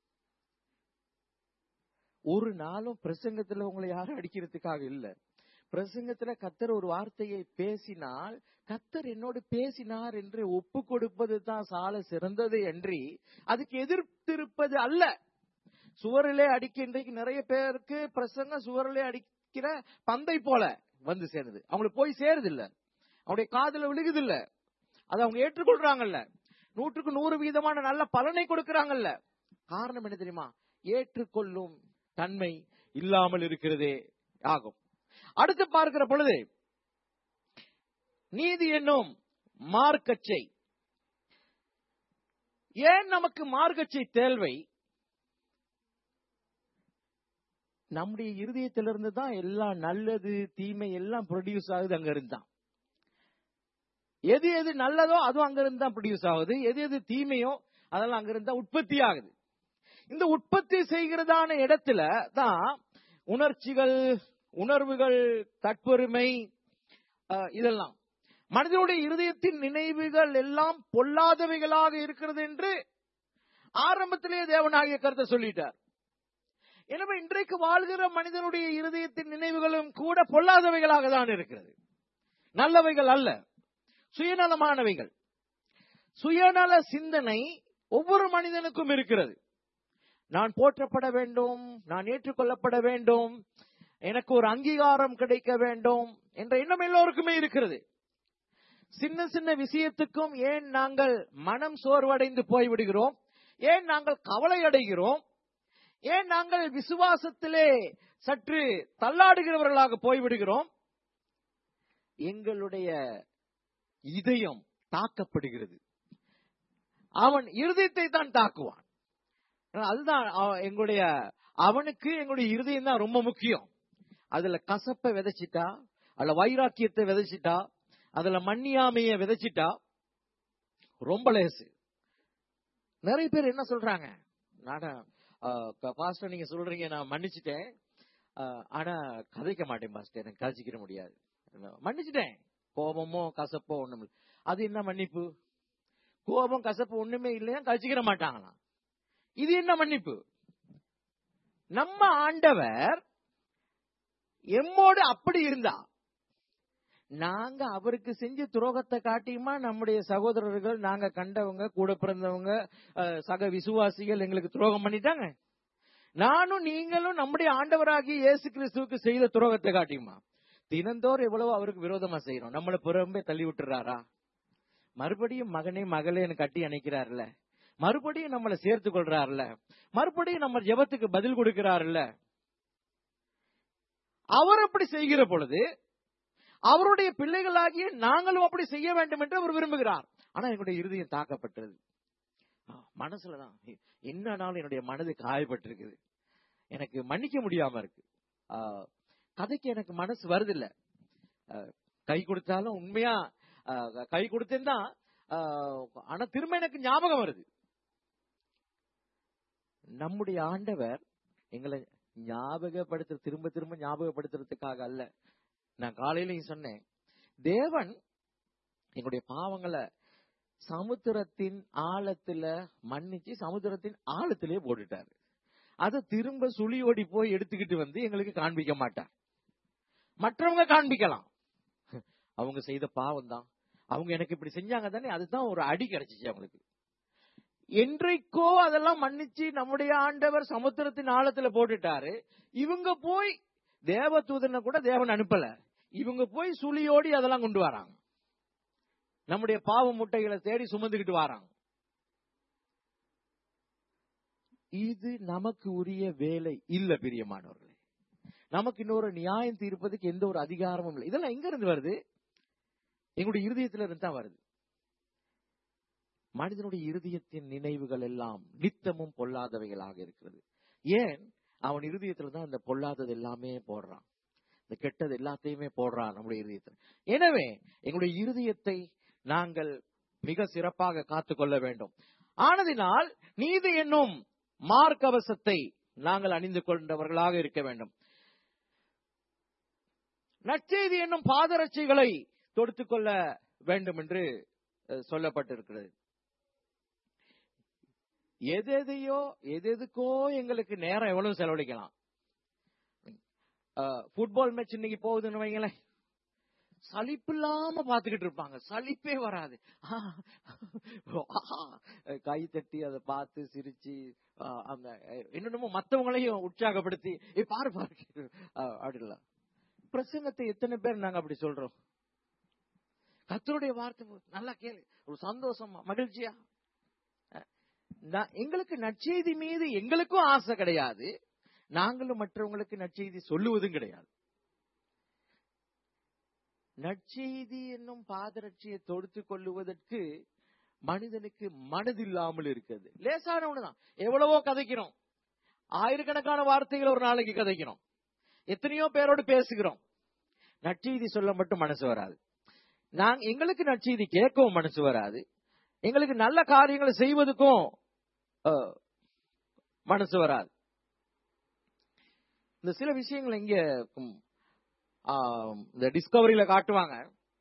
S2: ஒரு நாளும் பிரசங்கத்துல உங்களை யாரும் அடிக்கிறதுக்காக இல்ல பிரசங்கத்துல கத்தர் ஒரு வார்த்தையை பேசினால் கத்தர் என்னோடு பேசினார் என்று ஒப்பு கொடுப்பது தான் சால சிறந்தது என்று அதுக்கு எதிர்த்திருப்பது அல்ல சுவரிலே அடிக்க இன்றைக்கு நிறைய பேருக்கு பிரசங்கம் சுவரிலே அடிக்கிற பந்தை போல வந்து சேருது அவங்களுக்கு போய் சேருது இல்ல அவங்களுடைய காதுல விழுகுது இல்ல அதை அவங்க ஏற்றுக்கொள்றாங்கல்ல நூற்றுக்கு நூறு வீதமான நல்ல பலனை கொடுக்கறாங்கல்ல காரணம் என்ன தெரியுமா ஏற்றுக்கொள்ளும் தன்மை இல்லாமல் இருக்கிறதே ஆகும் அடுத்து பார்க்கிற பொழுது நீதி என்னும் மார்க்கச்சை ஏன் நமக்கு மார்க்கச்சை தேவை நம்முடைய இருதயத்திலிருந்து தான் எல்லாம் நல்லது தீமை எல்லாம் ப்ரொடியூஸ் ஆகுது அங்க இருந்தான் எது எது நல்லதோ அதுவும் அங்க இருந்து தான் ப்ரொடியூஸ் ஆகுது எது எது தீமையோ அதெல்லாம் அங்க இருந்தா உற்பத்தி ஆகுது இந்த உற்பத்தி செய்கிறதான இடத்துல தான் உணர்ச்சிகள் உணர்வுகள் தற்பெருமை அஹ், இதெல்லாம் மனிதனுடைய இருதயத்தின் நினைவுகள் எல்லாம் பொல்லாதவைகளாக இருக்கிறது என்று ஆரம்பத்திலே தேவனாகிய கருத்தை சொல்லிட்டார் எனவே இன்றைக்கு வாழ்கிற மனிதனுடைய இருதயத்தின் நினைவுகளும் கூட பொல்லாதவைகளாக தான் இருக்கிறது நல்லவைகள் அல்ல சுயநலமானவைகள் சுயநல சிந்தனை ஒவ்வொரு மனிதனுக்கும் இருக்கிறது நான் போற்றப்பட வேண்டும் நான் ஏற்றுக்கொள்ளப்பட வேண்டும் எனக்கு ஒரு அங்கீகாரம் கிடைக்க வேண்டும் என்ற எண்ணம் எல்லோருக்குமே இருக்கிறது சின்ன சின்ன விஷயத்துக்கும் ஏன் நாங்கள் மனம் சோர்வடைந்து போய்விடுகிறோம் ஏன் நாங்கள் கவலை அடைகிறோம் ஏன் நாங்கள் விசுவாசத்திலே சற்று தள்ளாடுகிறவர்களாக போய்விடுகிறோம் எங்களுடைய இதயம் தாக்கப்படுகிறது அவன் இருதயத்தை தான் தாக்குவான் அதுதான் அவ- எங்களுடைய அவனுக்கு எங்களுடைய இருதயம் தான் ரொம்ப முக்கியம் அதுல கசப்பை விதைச்சிட்டா அதுல வைராக்கியத்தை விதைச்சிட்டா அதுல மண்ணியாமைய விதைச்சிட்டா ரொம்ப லேசு நிறைய பேர் என்ன சொல்றாங்க நாடா பாஸ்டர் நீங்க சொல்றீங்க நான் மன்னிச்சிட்டேன் அஹ், ஆனா கதைக்க மாட்டேன் பாஸ்டர் எனக்கு கதைச்சிக்கிற முடியாது மன்னிச்சிட்டேன் கோபமோ கசப்போ ஒண்ணும் இல்லை அது என்ன மன்னிப்பு கோபம் கசப்பு ஒண்ணுமே இல்லையா கழிச்சுக்கிற மாட்டாங்களாம் இது என்ன மன்னிப்பு நம்ம ஆண்டவர் எம்மோடு அப்படி இருந்தா நாங்க அவருக்கு செஞ்ச துரோகத்தை காட்டியுமா நம்முடைய சகோதரர்கள் நாங்க கண்டவங்க கூட பிறந்தவங்க அஹ், சக விசுவாசிகள் எங்களுக்கு துரோகம் பண்ணிட்டாங்க நானும் நீங்களும் நம்முடைய ஆண்டவராகிய இயேசு கிறிஸ்துவுக்கு செய்த துரோகத்தை காட்டியுமா தினந்தோறும் எவ்வளவு அவருக்கு விரோதமா செய்யறோம் நம்மளை புறம்பே தள்ளி விட்டுறாரா மறுபடியும் மகனே மகளேன்னு கட்டி அணைக்கிறார்ல மறுபடியும் நம்மளை சேர்த்து கொள்றாருல மறுபடியும் நம்ம ஜெபத்துக்கு பதில் கொடுக்கிறாருல்ல அவர் அப்படி செய்கிற பொழுது அவருடைய பிள்ளைகளாகிய நாங்களும் அப்படி செய்ய வேண்டும் என்று அவர் விரும்புகிறார் ஆனா என்னுடைய இருதயம் தாக்கப்பட்டது ஆ, மனசுலதான் என்ன நாள் என்னுடைய மனது காயப்பட்டிருக்குது எனக்கு மன்னிக்க முடியாம இருக்கு ஆ, கதைக்கு எனக்கு மனசு வருதில்ல ஆ, கை கொடுத்தாலும் உண்மையா ஆ, கை கொடுத்தேன்னா ஆ, ஆனா திரும்ப எனக்கு ஞாபகம் வருது நம்முடைய ஆண்டவர் எங்களை ஞாபகப்படுத்த திரும்ப திரும்ப ஞாபகப்படுத்துறதுக்காக அல்ல நான் காலையிலையும் சொன்னேன் தேவன் எங்களுடைய பாவங்களை சமுத்திரத்தின் ஆழத்துல மன்னிச்சு சமுத்திரத்தின் ஆழத்திலே போட்டுட்டாரு அதை திரும்ப சுழியோடி போய் எடுத்துக்கிட்டு வந்து எங்களுக்கு காண்பிக்க மாட்டார் மற்றவங்க காண்பிக்கலாம் அவங்க செய்த பாவம் தான் அவங்க எனக்கு இப்படி செஞ்சாங்க தானே அதுதான் ஒரு அடி கிடைச்சிச்சு அவங்களுக்கு என்றைக்கோ அதெல்லாம் மன்னிச்சு நம்முடைய ஆண்டவர் சமுத்திரத்தின் ஆழத்துல போட்டுட்டாரு இவங்க போய் தேவதூதனை கூட தேவன் அனுப்பல இவங்க போய் சுழியோடி அதெல்லாம் கொண்டு வராங்க நம்முடைய பாவ முட்டைகளை தேடி சுமந்துக்கிட்டு வராங்க இது நமக்கு உரிய வேலை இல்ல பிரியமானவர்களே நமக்கு இன்னொரு நியாயம் தீர்ப்பதுக்கு எந்த ஒரு அதிகாரமும் இல்லை இதெல்லாம் எங்க இருந்து வருது எங்களுடைய இருதயத்துல இருந்து தான் வருது மனிதனுடைய இருதயத்தின் நினைவுகள் எல்லாம் நித்தமும் பொல்லாதவைகளாக இருக்கிறது ஏன் அவன் இருதயத்துல தான் இந்த பொல்லாதது எல்லாமே போடுறான் இந்த கெட்டது எல்லாத்தையுமே போடுறான் நம்முடைய இருதயத்தில் எனவே எங்களுடைய இருதயத்தை நாங்கள் மிக சிறப்பாக காத்துக்கொள்ள வேண்டும் ஆனதினால் நீதி என்னும் மார்க்கவசத்தை நாங்கள் அணிந்து கொண்டவர்களாக இருக்க வேண்டும் நற்செய்தி என்னும் பாதரட்சிகளை தொடுத்துக் கொள்ள வேண்டும் என்று அஹ், சொல்லப்பட்டிருக்கிறது எதெதையோ எதெதுக்கோ எங்களுக்கு நேரம் எவ்வளவு செலவழிக்கலாம் ஃபுட்பால் மேட்ச் இன்னைக்கு போகுதுன்னு வைங்களேன் சலிப்பில்லாம பாத்துக்கிட்டு இருப்பாங்க சலிப்பே வராது கை தட்டி அதை பார்த்து சிரிச்சு ஆ, அந்த என்னென்னமோ மத்தவங்களையும் உற்சாகப்படுத்தி ஏ பாரு பாரு ஆ, அப்படிலாம் பிரசங்கத்தை எத்தனை பேர் நாங்க அப்படி சொல்றோம் கத்தருடைய வார்த்தை நல்லா கேளு ஒரு சந்தோஷமா மகிழ்ச்சியா அஹ், நான்- எங்களுக்கு நற்செய்தி மீது எங்களுக்கும் ஆசை கிடையாது நாங்களும் மற்றவங்களுக்கு நற்செய்தி சொல்லுவதும் கிடையாது நற்செய்தி என்னும் பாதரட்சியை தொடுத்து கொள்ளுவதற்கு மனிதனுக்கு மனதில்லாமல் இருக்கிறது லேசான ஒண்ணுதான் எவ்வளவோ கதைக்கிறோம் ஆயிரக்கணக்கான வார்த்தைகள் ஒரு நாளைக்கு கதைக்கிறோம் எத்தனையோ பேரோடு பேசுகிறோம் நற்செய்தி சொல்ல மட்டும் மனசு வராது நாங்க எங்களுக்கு நற்செய்தி கேட்கவும் மனசு வராது எங்களுக்கு நல்ல காரியங்களை செய்வதற்கும் அஹ், மனசு வராது இந்த சில விஷயங்கள் இங்க ம், ஆ, இந்த டிஸ்கவரியில காட்டுவாங்க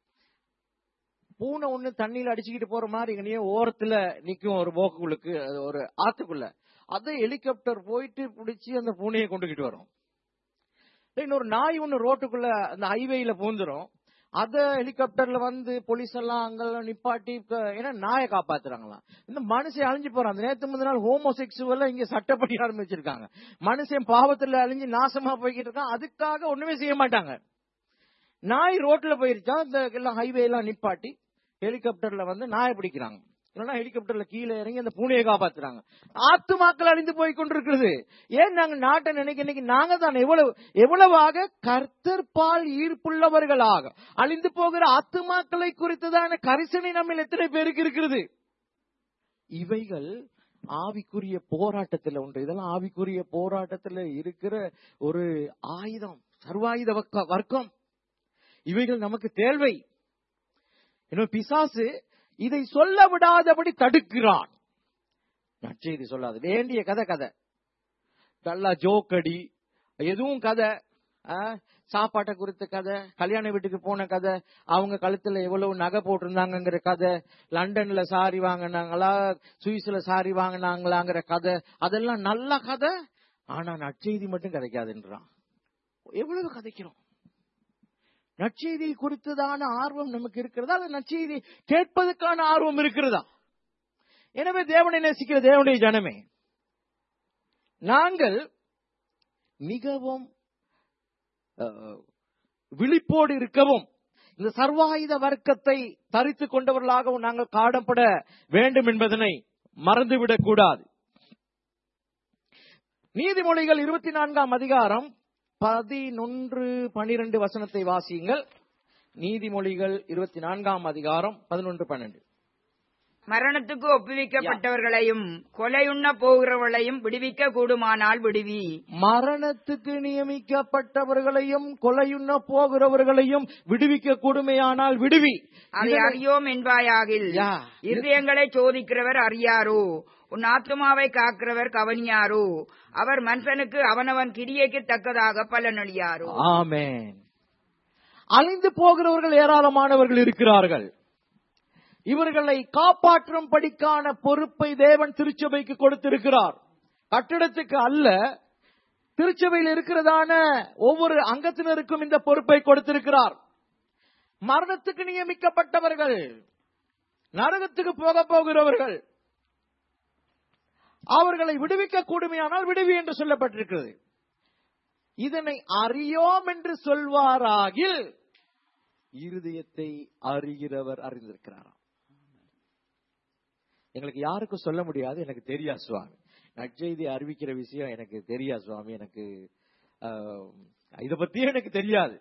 S2: பூனை ஒண்ணு தண்ணியில அடிச்சுக்கிட்டு போற மாதிரி எங்கனையே ஓரத்துல நிக்கும் ஒரு போக்குகளுக்கு அது ஒரு ஆத்துக்குள்ள அதை ஹெலிகாப்டர் போயிட்டு பிடிச்சி அந்த பூனையை கொண்டுகிட்டு வரும் இன்னொரு நாய் ஒண்ணு ரோட்டுக்குள்ள அந்த ஹைவேல பூந்துரும் அத ஹெலிகாப்டர்ல வந்து போலீஸ் எல்லாம் அங்கெல்லாம் நிப்பாட்டி க- ஏன்னா நாயை காப்பாத்துறாங்களாம் இந்த மனுஷன் அழிஞ்சு போறான் அந்த நேத்து முந்தின நாள் ஹோமோசெக்சுவல் இங்க சட்டப்படி ஆரம்பிச்சிருக்காங்க மனுஷன் பாவத்துல அழிஞ்சு நாசமா போய்கிட்டு இருக்கான் அதுக்காக ஒண்ணுமே செய்ய மாட்டாங்க நாய் ரோட்ல போயிருச்சா இந்த எல்லாம் ஹைவே எல்லாம் நிப்பாட்டி ஹெலிகாப்டர்ல வந்து நாயை பிடிக்கிறாங்க இல்லைன்னா ஹெலிகாப்டர்ல கீழே இறங்கி அந்த பூனையை காப்பாத்துறாங்க ஆத்துமாக்கள் அழிந்து போய் கொண்டிருக்கிறது ஏன் நாங்க நாட்டை நினைக்க இன்னைக்கு நாங்க தான் எவ்வளவு எவ்வளவாக கர்த்தர்பால் ஈர்ப்புள்ளவர்களாக அழிந்து போகிற ஆத்துமாக்களை குறித்ததான கரிசனை நம்ம எத்தனை பேருக்கு இருக்கிறது இவைகள் ஆவிக்குரிய போராட்டத்துல ஒன்று இதெல்லாம் ஆவிக்குரிய போராட்டத்துல இருக்கிற ஒரு ஆயுதம் சர்வாயுத வக்க- வர்க்கம் இவைகள் நமக்கு தேவை இன்னும் பிசாசு இதை சொல்ல விடாதபடி தடுக்கிறான் நற்செய்தி சொல்லாது வேண்டிய கதை கதை நல்லா ஜோக்கடி எதுவும் கதை ஆ, சாப்பாட்டை குறித்த கதை கல்யாண வீட்டுக்கு போன கதை அவங்க கழுத்துல எவ்வளவு நகை போட்டிருந்தாங்கங்கிற கதை லண்டன்ல சாரி வாங்கினாங்களா சுவிஸ்ல சாரி வாங்கினாங்களாங்கிற கதை அதெல்லாம் நல்ல கதை ஆனா நற்செய்தி மட்டும் கிடைக்காதுன்றான் எவ்வளவு கதைக்கிறோம் நற்செய்தி குறித்ததான ஆர்வம் நமக்கு இருக்கிறதா அல்லது நற்செய்தி கேட்பதற்கான ஆர்வம் இருக்கிறதா எனவே தேவனை நேசிக்கிற தேவனுடைய ஜனமே நாங்கள் மிகவும் அஹ், விழிப்போடு இருக்கவும் இந்த சர்வாயுத வர்க்கத்தை தரித்துக் கொண்டவர்களாகவும் நாங்கள் காணப்பட வேண்டும் என்பதனை மறந்துவிடக் கூடாது நீதிமொழிகள் இருபத்தி நான்காம் அதிகாரம் பதினொன்று பனிரெண்டு வசனத்தை வாசியுங்கள் நீதிமொழிகள் இருபத்தி நான்காம் அதிகாரம் பதினொன்று பன்னெண்டு
S3: மரணத்துக்கு ஒப்புவிக்கப்பட்டவர்களையும் கொலையுண்ண போகிறவர்களையும் விடுவிக்க கூடுமானால் விடுவி
S2: மரணத்துக்கு நியமிக்கப்பட்டவர்களையும் கொலையுண்ண போகிறவர்களையும் விடுவிக்க கூடுமையானால் விடுவி
S3: அதை
S2: இதனை-
S3: அறியோம் என்பாயாகில்
S2: யா.
S3: இருதயங்களை சோதிக்கிறவர் அறியாரோ உன் ஆத்துமாவை காக்கிறவர் கவனியாரோ அவர் மனுஷனுக்கு அவனவன் கிரியைக்கு தக்கதாக பலனளியாரோ
S2: ஆமென் அழிந்து போகிறவர்கள் ஏராளமானவர்கள் இருக்கிறார்கள் இவர்களை காப்பாற்றும் படிக்கான பொறுப்பை தேவன் திருச்சபைக்கு கொடுத்திருக்கிறார் கட்டிடத்துக்கு அல்ல திருச்சபையில் இருக்கிறதான ஒவ்வொரு அங்கத்தினருக்கும் இந்த பொறுப்பை கொடுத்திருக்கிறார் மரணத்துக்கு நியமிக்கப்பட்டவர்கள் நரகத்துக்கு போக போகிறவர்கள் அவர்களை விடுவிக்க கூடுமையானால் விடுவி என்று சொல்லப்பட்டிருக்கிறது இதனை அறியோம் என்று சொல்வாராகில் இருதயத்தை அறிகிறவர் அறிந்திருக்கிறாராம் எங்களுக்கு யாருக்கும் சொல்ல முடியாது எனக்கு தெரியா சுவாமி நற்செய்தி அறிவிக்கிற விஷயம் எனக்கு தெரியா சுவாமி எனக்கு ஆஹ், இத பத்தியே எனக்கு தெரியாது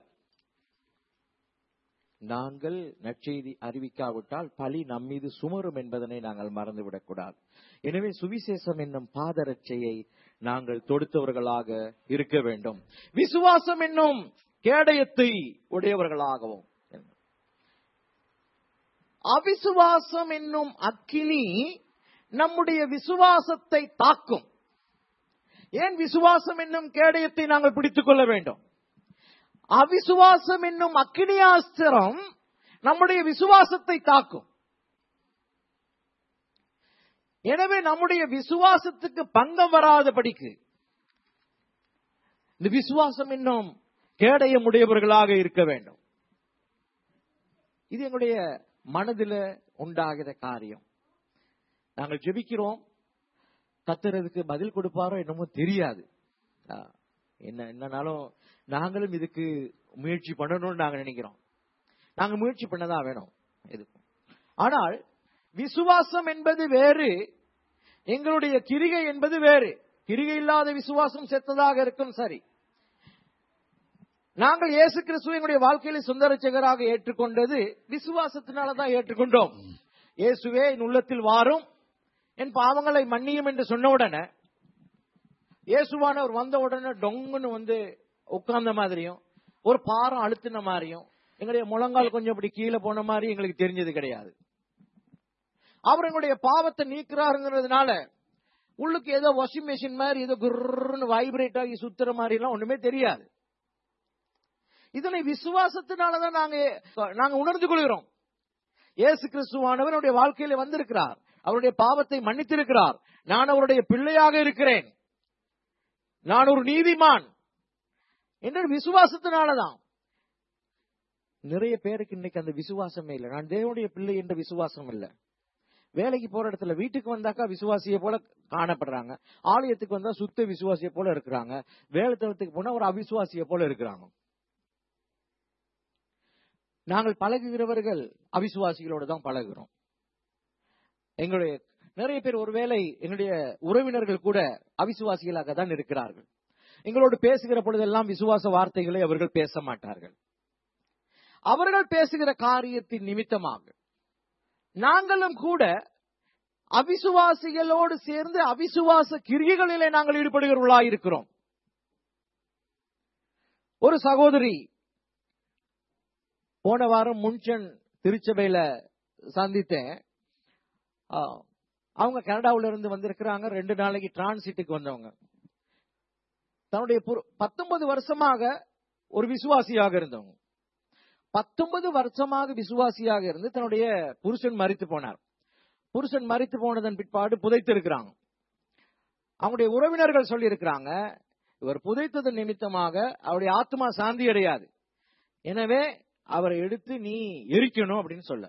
S2: நாங்கள் நற்செய்தி அறிவிக்காவிட்டால் பழி நம்மீது சுமரும் என்பதனை நாங்கள் மறந்துவிடக் கூடாது எனவே சுவிசேஷம் என்னும் பாதரட்சையை நாங்கள் தொடுத்தவர்களாக இருக்க வேண்டும் விசுவாசம் என்னும் கேடயத்தை உடையவர்களாகவும் அவிசுவாசம் என்னும் அக்கினி நம்முடைய விசுவாசத்தை தாக்கும் ஏன் விசுவாசம் என்னும் கேடயத்தை நாங்கள் பிடித்துக் கொள்ள வேண்டும் அவிசுவாசம் என்னும் அக்கினியாஸ்திரம் நம்முடைய விசுவாசத்தை தாக்கும் எனவே நம்முடைய விசுவாசத்துக்கு பங்கம் வராதபடிக்கு இந்த விசுவாசம் இன்னும் கேடயம் உடையவர்களாக இருக்க வேண்டும் இது எங்களுடைய மனதில் உண்டாகிற காரியம் நாங்கள் ஜெபிக்கிறோம் கத்துறதுக்கு பதில் கொடுப்பாரோ என்னமோ தெரியாது ஆ, என்ன என்னனாலும் நாங்களும் இதுக்கு முயற்சி பண்ணணும்னு நாங்க நினைக்கிறோம் நாங்க முயற்சி பண்ணதான் வேணும் இதுக்கும் ஆனால் விசுவாசம் என்பது வேறு எங்களுடைய கிரிகை என்பது வேறு கிரிகை இல்லாத விசுவாசம் செத்ததாக இருக்கும் சரி நாங்கள் இயேசு கிறிஸ்துவை எங்களுடைய வாழ்க்கையில சொந்த ரட்சகராக ஏற்றுக்கொண்டது விசுவாசத்தினாலதான் ஏற்றுக்கொண்டோம் இயேசுவே என் உள்ளத்தில் வாரும் என் பாவங்களை மன்னியும் என்று சொன்ன உடனே இயேசுவானவர் வந்த உடனே டொங்குன்னு வந்து உட்கார்ந்த மாதிரியும் ஒரு பாரம் அழுத்தின மாதிரியும் எங்களுடைய முழங்கால் கொஞ்சம் அப்படி கீழே போன மாதிரி எங்களுக்கு தெரிஞ்சது கிடையாது அவர் எங்களுடைய பாவத்தை நீக்கிறாருங்கிறதுனால உள்ளுக்கு ஏதோ வாஷிங் மெஷின் மாதிரி ஏதோ குர்ன்னு வைப்ரேட் ஆகி சுத்துற மாதிரி எல்லாம் ஒண்ணுமே தெரியாது இதனை விசுவாசத்தினாலதான் நாங்க நாங்க உணர்ந்து கொள்கிறோம் இயேசு கிறிஸ்துவானவர் அவருடைய வாழ்க்கையில வந்திருக்கிறார் அவருடைய பாவத்தை மன்னித்திருக்கிறார் நான் அவருடைய பிள்ளையாக இருக்கிறேன் நான் ஒரு நீதிமான் என்ற விசுவாசத்தினாலதான் நிறைய பேருக்கு இன்னைக்கு அந்த விசுவாசமே இல்லை நான் தேவனுடைய பிள்ளை என்ற விசுவாசம் இல்லை வேலைக்கு போற இடத்துல வீட்டுக்கு வந்தாக்கா விசுவாசியை போல காணப்படுறாங்க ஆலயத்துக்கு வந்தா சுத்த விசுவாசியை போல இருக்கிறாங்க வேலைத்தளத்துக்கு போனா ஒரு அவிசுவாசியை போல இருக்கிறாங்க நாங்கள் பழகுகிறவர்கள் அவிசுவாசிகளோட தான் பழகுகிறோம் எங்களுடைய நிறைய பேர் ஒருவேளை எங்களுடைய உறவினர்கள் கூட அவிசுவாசிகளாக தான் இருக்கிறார்கள் எங்களோடு பேசுகிற பொழுதெல்லாம் விசுவாச வார்த்தைகளை அவர்கள் பேச மாட்டார்கள் அவர்கள் பேசுகிற காரியத்தின் நிமித்தமாக நாங்களும் கூட அவிசுவாசிகளோடு சேர்ந்து அவிசுவாச கிரியைகளிலே நாங்கள் ஈடுபடுகிறவர்களாக இருக்கிறோம் ஒரு சகோதரி போன வாரம் முன்சன் திருச்சபையில சந்தித்தேன் ஆ, அவங்க கனடாவுல இருந்து வந்திருக்கிறாங்க ரெண்டு நாளைக்கு டிரான்சிட்டுக்கு வந்தவங்க தன்னுடைய பத்தொன்பது வருஷமாக ஒரு விசுவாசியாக இருந்தவங்க பத்தொன்பது வருஷமாக விசுவாசியாக இருந்து தன்னுடைய புருஷன் மறித்து போனார் புருஷன் மறித்து போனதன் பிற்பாடு புதைத்து இருக்கிறாங்க அவங்களுடைய உறவினர்கள் சொல்லி இருக்கிறாங்க இவர் புதைத்தது நிமித்தமாக அவருடைய ஆத்மா சாந்தி அடையாது எனவே அவரை எடுத்து நீ எரிக்கணும் அப்படின்னு சொல்ல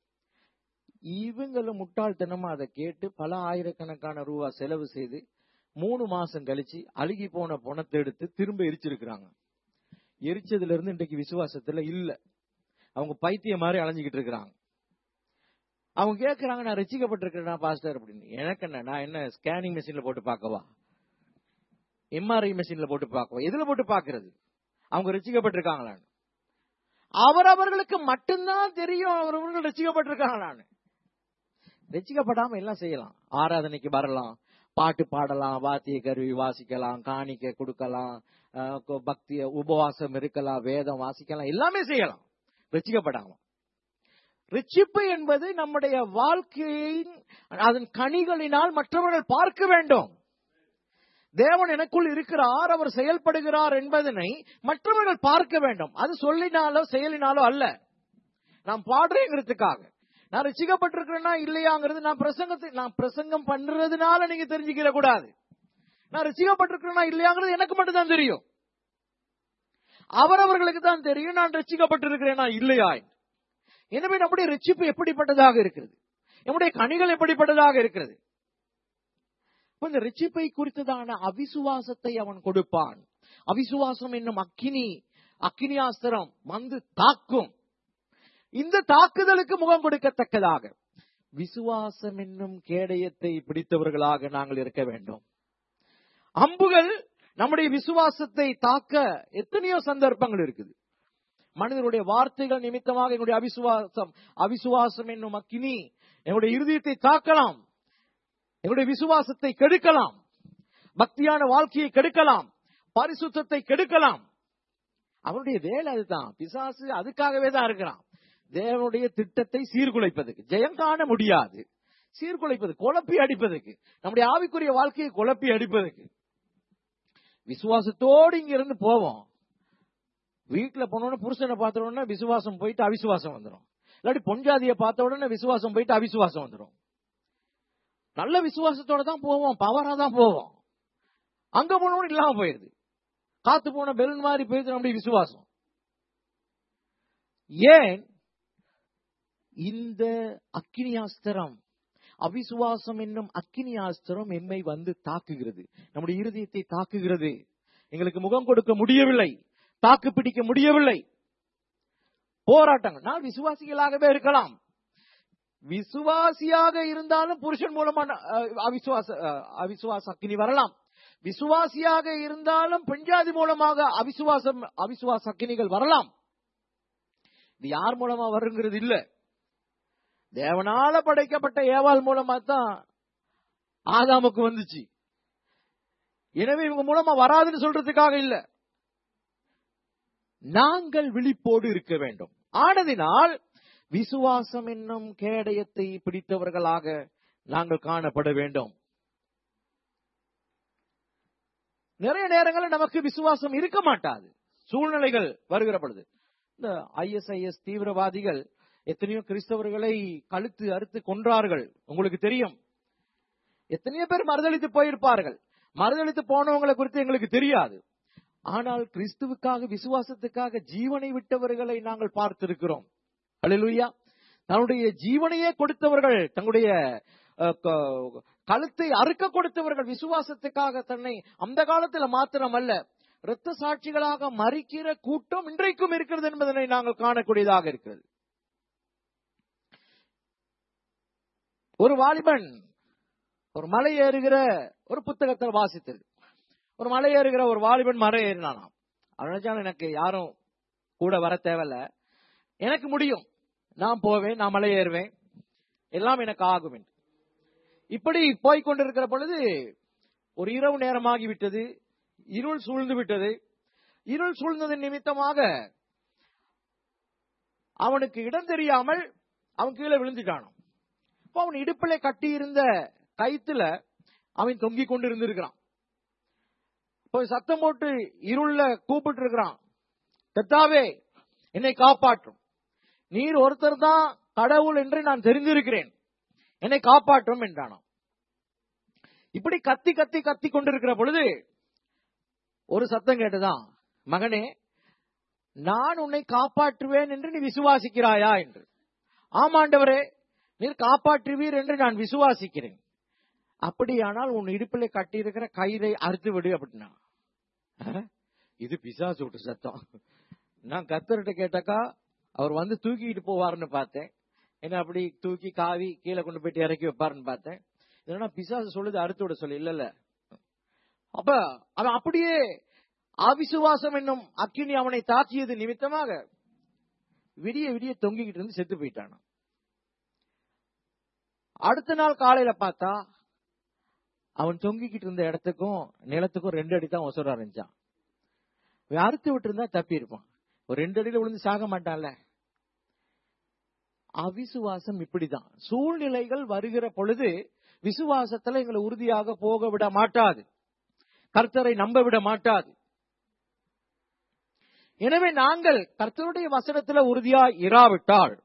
S2: இவங்களும் முட்டாள்தனமா அதை கேட்டு பல ஆயிரக்கணக்கான ரூபா செலவு செய்து மூணு மாசம் கழிச்சு அழுகி போன பணத்தை எடுத்து திரும்ப எரிச்சிருக்கிறாங்க எரிச்சதுல இருந்து இன்றைக்கு விசுவாசத்துல இல்ல அவங்க பைத்தியம் மாதிரி அலைஞ்சுக்கிட்டு இருக்கிறாங்க அவங்க கேக்குறாங்க நான் ரசிக்கப்பட்டிருக்கிறேன் பாஸ்டர் அப்படின்னு எனக்கு என்ன நான் என்ன ஸ்கேனிங் மெஷின்ல போட்டு பார்க்கவா எம்ஆர்ஐ மெஷின்ல போட்டு பார்க்கவா எதுல போட்டு பார்க்கிறது அவங்க ரசிக்கப்பட்டிருக்காங்களான்னு அவரவர்களுக்கு மட்டும்தான் தெரியும் அவரவர்கள் ரசிக்கப்பட்டிருக்காங்களான்னு ரசிக்கப்படாம எல்லாம் செய்யலாம் ஆராதனைக்கு வரலாம் பாட்டு பாடலாம் வாத்திய கருவி வாசிக்கலாம் காணிக்க கொடுக்கலாம் அஹ், கொ- பக்திய உபவாசம் இருக்கலாம் வேதம் வாசிக்கலாம் எல்லாமே செய்யலாம் ரசிக்கப்படாம ரிச்சிப்பு என்பது நம்முடைய வாழ்க்கையின் அதன் கனிகளினால் மற்றவர்கள் பார்க்க வேண்டும் தேவன் எனக்குள் இருக்கிறார் அவர் செயல்படுகிறார் என்பதனை மற்றவர்கள் பார்க்க வேண்டும் அது சொல்லினாலோ செயலினாலோ அல்ல நான் பாடுறேங்கிறதுக்காக நான் ரசிக்கப்பட்டிருக்கிறேன்னா இல்லையாங்கிறது நான் பிரசங்கத்தை நான் பிரசங்கம் பண்றதுனால நீங்க தெரிஞ்சுக்கிற கூடாது நான் ரசிக்கப்பட்டிருக்கிறேன்னா இல்லையாங்கிறது எனக்கு மட்டும் தான் தெரியும் அவரவர்களுக்கு தான் தெரியும் நான் ரசிக்கப்பட்டிருக்கிறேனா இல்லையா என்று. எனவே நம்முடைய ரட்சிப்பு எப்படிப்பட்டதாக இருக்கிறது நம்முடைய கனிகள் எப்படிப்பட்டதாக இருக்கிறது அப்ப இந்த ரட்சிப்பை குறித்ததான அவிசுவாசத்தை அவன் கொடுப்பான் அவிசுவாசம் என்னும் அக்கினி அக்கினியாஸ்திரம் வந்து தாக்கும் இந்த தாக்குதலுக்கு முகம் கொடுக்கத்தக்கதாக விசுவாசம் என்னும் கேடயத்தை பிடித்தவர்களாக நாங்கள் இருக்க வேண்டும் அம்புகள் நம்முடைய விசுவாசத்தை தாக்க எத்தனையோ சந்தர்ப்பங்கள் இருக்குது மனிதனுடைய வார்த்தைகள் நிமித்தமாக எங்களுடைய அவிசுவாசம் அவிசுவாசம் என்னும் அக்கினி எங்களுடைய இருதயத்தை தாக்கலாம் எங்களுடைய விசுவாசத்தை கெடுக்கலாம் பக்தியான வாழ்க்கையை கெடுக்கலாம் பரிசுத்தத்தை கெடுக்கலாம் அவனுடைய வேலை அதுதான் பிசாசு அதுக்காகவே தான் இருக்கிறான் தேவனுடைய திட்டத்தை சீர்குலைப்பதற்கு ஜெயம் காண முடியாது சீர்குலைப்பது குழப்பி அடிப்பதற்கு நம்முடைய ஆவிக்குரிய வாழ்க்கையை குழப்பி அடிப்பதற்கு விசுவாசத்தோடு இங்க இருந்து போவோம் வீட்டுல போனோன்னு புருஷனை பார்த்த உடனே விசுவாசம் போயிட்டு அவிசுவாசம் வந்துடும் இல்லாட்டி பொஞ்சாதிய பார்த்த உடனே விசுவாசம் போயிட்டு அவிசுவாசம் வந்துடும் நல்ல விசுவாசத்தோட தான் போவோம் பவரா தான் போவோம் அங்க போனவனும் இல்லாம போயிருது காத்து போன பெலூன் மாதிரி போயிருது நம்முடைய விசுவாசம் ஏன் இந்த அக்கினியாஸ்திரம் அவிசுவாசம் என்னும் அக்கினியாஸ்திரம் எம்மை வந்து தாக்குகிறது நம்முடைய இருதயத்தை தாக்குகிறது எங்களுக்கு முகம் கொடுக்க முடியவில்லை தாக்கு பிடிக்க முடியவில்லை போராட்டங்கள் நான் விசுவாசிகளாகவே இருக்கலாம் விசுவாசியாக இருந்தாலும் புருஷன் மூலமான அஹ், அவிசுவாச அஹ், அவிசுவாச அக்கினி வரலாம் விசுவாசியாக இருந்தாலும் பெண்ஜாதி மூலமாக அவிசுவாசம் அவிசுவாச அக்கினிகள் வரலாம் இது யார் மூலமா வருங்கிறது இல்ல தேவனால படைக்கப்பட்ட ஏவாள் மூலமா தான் ஆதாமுக்கு வந்துச்சு எனவே இவங்க மூலமா வராதுன்னு சொல்றதுக்காக இல்ல நாங்கள் விழிப்போடு இருக்க வேண்டும் ஆனதினால் விசுவாசம் என்னும் கேடயத்தை பிடித்தவர்களாக நாங்கள் காணப்பட வேண்டும் நிறைய நேரங்களில் நமக்கு விசுவாசம் இருக்க மாட்டாது சூழ்நிலைகள் வருகிற பொழுது இந்த ஐஎஸ்ஐஎஸ் தீவிரவாதிகள் எத்தனையோ கிறிஸ்தவர்களை கழுத்து அறுத்து கொன்றார்கள் உங்களுக்கு தெரியும் எத்தனையோ பேர் மறுதளித்து போயிருப்பார்கள் மறுதளித்து போனவங்களை குறித்து எங்களுக்கு தெரியாது ஆனால் கிறிஸ்துவுக்காக விசுவாசத்துக்காக ஜீவனை விட்டவர்களை நாங்கள் பார்த்திருக்கிறோம் அல்லேலூயா தன்னுடைய ஜீவனையே கொடுத்தவர்கள் தங்களுடைய அஹ், க- கழுத்தை அறுக்க கொடுத்தவர்கள் விசுவாசத்துக்காக தன்னை அந்த காலத்துல மாத்திரமல்ல இரத்த சாட்சிகளாக மறிக்கிற கூட்டம் இன்றைக்கும் இருக்கிறது என்பதனை நாங்கள் காணக்கூடியதாக இருக்கிறது ஒரு வாலிபன் ஒரு மலை ஏறுகிற ஒரு புத்தகத்தை வாசித்தது ஒரு மலை ஏறுகிற ஒரு வாலிபன் மலை ஏறினானாம் அவன் நினைச்சாலும் எனக்கு யாரும் கூட வர தேவையில்ல எனக்கு முடியும் நான் போவேன் நான் மலை ஏறுவேன் எல்லாம் எனக்கு ஆகும் என்று இப்படி போய்க் கொண்டிருக்கிற பொழுது ஒரு இரவு நேரமாகி விட்டது இருள் சூழ்ந்து விட்டது இருள் சூழ்ந்ததன் நிமித்தமாக அவனுக்கு இடம் தெரியாமல் அவன் கீழே விழுந்துட்டானாம் அப்போ அவன் இடுப்பிலே கட்டியிருந்த கயித்துல அவன் தொங்கிக் கொண்டு இருந்திருக்கிறான் இப்போ சத்தம் போட்டு இருள்ல கூப்பிட்டு இருக்கிறான் கத்தாவே என்னை காப்பாற்றும் நீர் ஒருத்தர் தான் கடவுள் என்று நான் தெரிந்திருக்கிறேன் என்னை காப்பாற்றும் என்றானாம் இப்படி கத்தி கத்தி கத்தி கொண்டிருக்கிற பொழுது ஒரு சத்தம் கேட்டுதான் மகனே நான் உன்னை காப்பாற்றுவேன் என்று நீ விசுவாசிக்கிறாயா என்று ஆமாண்டவரே நீர் காப்பாற்றுவீர் என்று நான் விசுவாசிக்கிறேன் அப்படியானால் உன் இடுப்பிலே கட்டியிருக்கிற கயிறை அறுத்து விடு அப்படின்னா அஹ், இது பிசாசு விட்டு சத்தம் நான் கத்தர்கிட்ட கேட்டாக்கா அவர் வந்து தூக்கிட்டு போவாருன்னு பார்த்தேன் என்ன அப்படி தூக்கி காவி கீழே கொண்டு போயிட்டு இறக்கி வைப்பாருன்னு பார்த்தேன் இல்லைன்னா பிசாசு சொல்லுது அறுத்து விட சொல்லு இல்ல இல்ல அப்ப அவன் அப்படியே அவிசுவாசம் என்னும் அக்கினி அவனை தாக்கியது நிமித்தமாக விடிய விடிய தொங்கிக்கிட்டு இருந்து செத்து போயிட்டானாம் அடுத்த நாள் காலையில பார்த்தா அவன் தொங்கிக்கிட்டு இருந்த இடத்துக்கும் நிலத்துக்கும் ரெண்டு அடி தான் ஒசரா இருந்துச்சான் இவன் அறுத்து விட்டு இருந்தா தப்பி இருப்பான் ஒரு ரெண்டு அடியில விழுந்து சாக மாட்டான்ல அவிசுவாசம் இப்படிதான் சூழ்நிலைகள் வருகிற பொழுது விசுவாசத்துல எங்களை உறுதியாக போக விட மாட்டாது கர்த்தரை நம்ப விட மாட்டாது எனவே நாங்கள் கர்த்தருடைய வசனத்துல உறுதியா இராவிட்டால்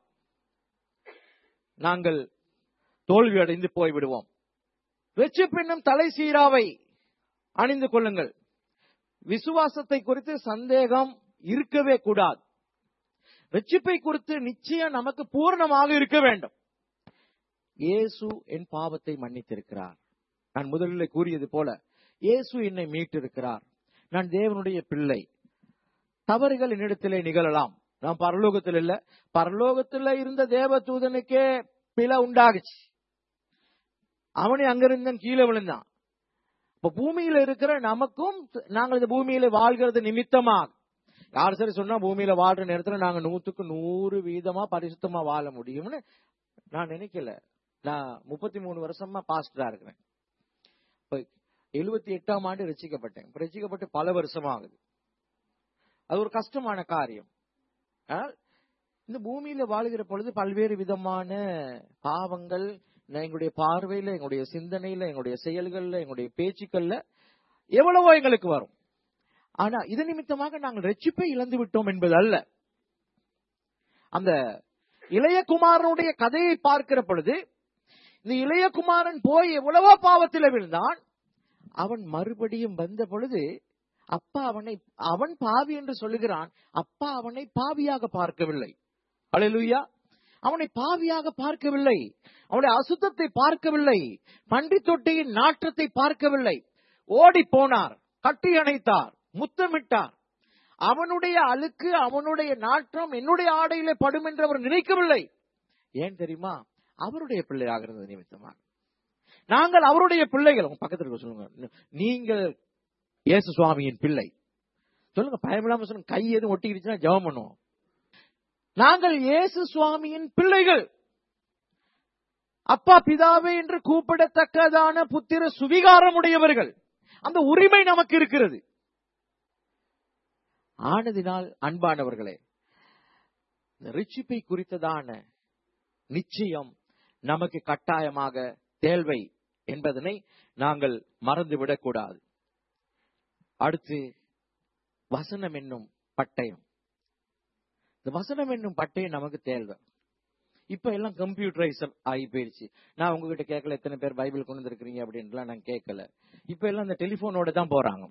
S2: நாங்கள் தோல்வி அடைந்து போய்விடுவோம் வெற்றி பெண்ணும் தலை சீராவை அணிந்து கொள்ளுங்கள் விசுவாசத்தை குறித்து சந்தேகம் இருக்கவே கூடாது வெற்றிப்பை குறித்து நிச்சயம் நமக்கு பூர்ணமாக இருக்க வேண்டும் இயேசு என் பாவத்தை மன்னித்திருக்கிறார் நான் முதலில் கூறியது போல இயேசு என்னை மீட்டிருக்கிறார் நான் தேவனுடைய பிள்ளை தவறுகள் என்னிடத்திலே நிகழலாம் நான் பரலோகத்தில் இல்ல பரலோகத்தில் இருந்த தேவ தூதனுக்கே பிழை உண்டாகுச்சு அவனே அங்கிருந்தான் கீழே விழுந்தான் இப்ப பூமியில இருக்கிற நமக்கும் நாங்கள் இந்த பூமியில வாழ்கிறது நிமித்தமாக யார் சரி சொன்னா பூமியில வாழ்ற நேரத்துல நாங்க நூத்துக்கு நூறு வீதமா பரிசுத்தமா வாழ முடியும்னு நான் நினைக்கல நான் முப்பத்தி மூணு வருஷமா பாஸ்டரா இருக்கிறேன் இப்ப எழுபத்தி எட்டாம் ஆண்டு ரசிக்கப்பட்டேன் இப்ப ரசிக்கப்பட்டு பல வருஷம் ஆகுது அது ஒரு கஷ்டமான காரியம் ஆனால் இந்த பூமியில வாழுகிற பொழுது பல்வேறு விதமான பாவங்கள் நான் எங்களுடைய பார்வையில எங்களுடைய சிந்தனையில எங்களுடைய செயல்கள்ல எங்களுடைய பேச்சுக்கள்ல எவ்வளவோ எங்களுக்கு வரும் ஆனா இது நிமித்தமாக நாங்கள் ரட்சிப்பை இழந்து விட்டோம் என்பது அல்ல அந்த இளையகுமாரனுடைய கதையை பார்க்கிற பொழுது இந்த இளையகுமாரன் போய் எவ்வளவோ பாவத்தில் விழுந்தான் அவன் மறுபடியும் வந்த பொழுது அப்பா அவனை அவன் பாவி என்று சொல்லுகிறான் அப்பா அவனை பாவியாக பார்க்கவில்லை அலையலுயா அவனை பாவியாக பார்க்கவில்லை அவனுடைய அசுத்தத்தை பார்க்கவில்லை பன்றி தொட்டியின் நாற்றத்தை பார்க்கவில்லை ஓடி போனார் கட்டி அணைத்தார் முத்தமிட்டார் அவனுடைய அழுக்கு அவனுடைய நாற்றம் என்னுடைய ஆடையிலே படும் என்று அவர் நினைக்கவில்லை ஏன் தெரியுமா அவருடைய பிள்ளையாக இருந்தது நிமித்தமாக நாங்கள் அவருடைய பிள்ளைகள் உங்க பக்கத்துல இருக்க சொல்லுங்க நீங்கள் இயேசு சுவாமியின் பிள்ளை சொல்லுங்க பயமில்லாம சொல்லுங்க கை எதுவும் ஒட்டிக்கிடுச்சுன்னா ஜெபம் பண்ணுவோம் நாங்கள் இயேசு சுவாமியின் பிள்ளைகள் அப்பா பிதாவே என்று கூப்பிடத்தக்கதான புத்திர சுவிகாரம் உடையவர்கள் அந்த உரிமை நமக்கு இருக்கிறது ஆனதினால் அன்பானவர்களே இந்த ரிச்சிப்பை குறித்ததான நிச்சயம் நமக்கு கட்டாயமாக தேவை என்பதனை நாங்கள் மறந்துவிடக் கூடாது அடுத்து வசனம் என்னும் பட்டயம் இந்த வசனம் என்னும் பட்டயம் நமக்கு தேவை இப்ப எல்லாம் கம்ப்யூட்டரைஸ் ஆகி போயிருச்சு நான் உங்ககிட்ட கேட்கல எத்தனை பேர் பைபிள் கொண்டு வந்திருக்கிறீங்க அப்படின்ட்டுலாம் நான் கேட்கல இப்ப எல்லாம் இந்த டெலிபோனோட தான் போறாங்க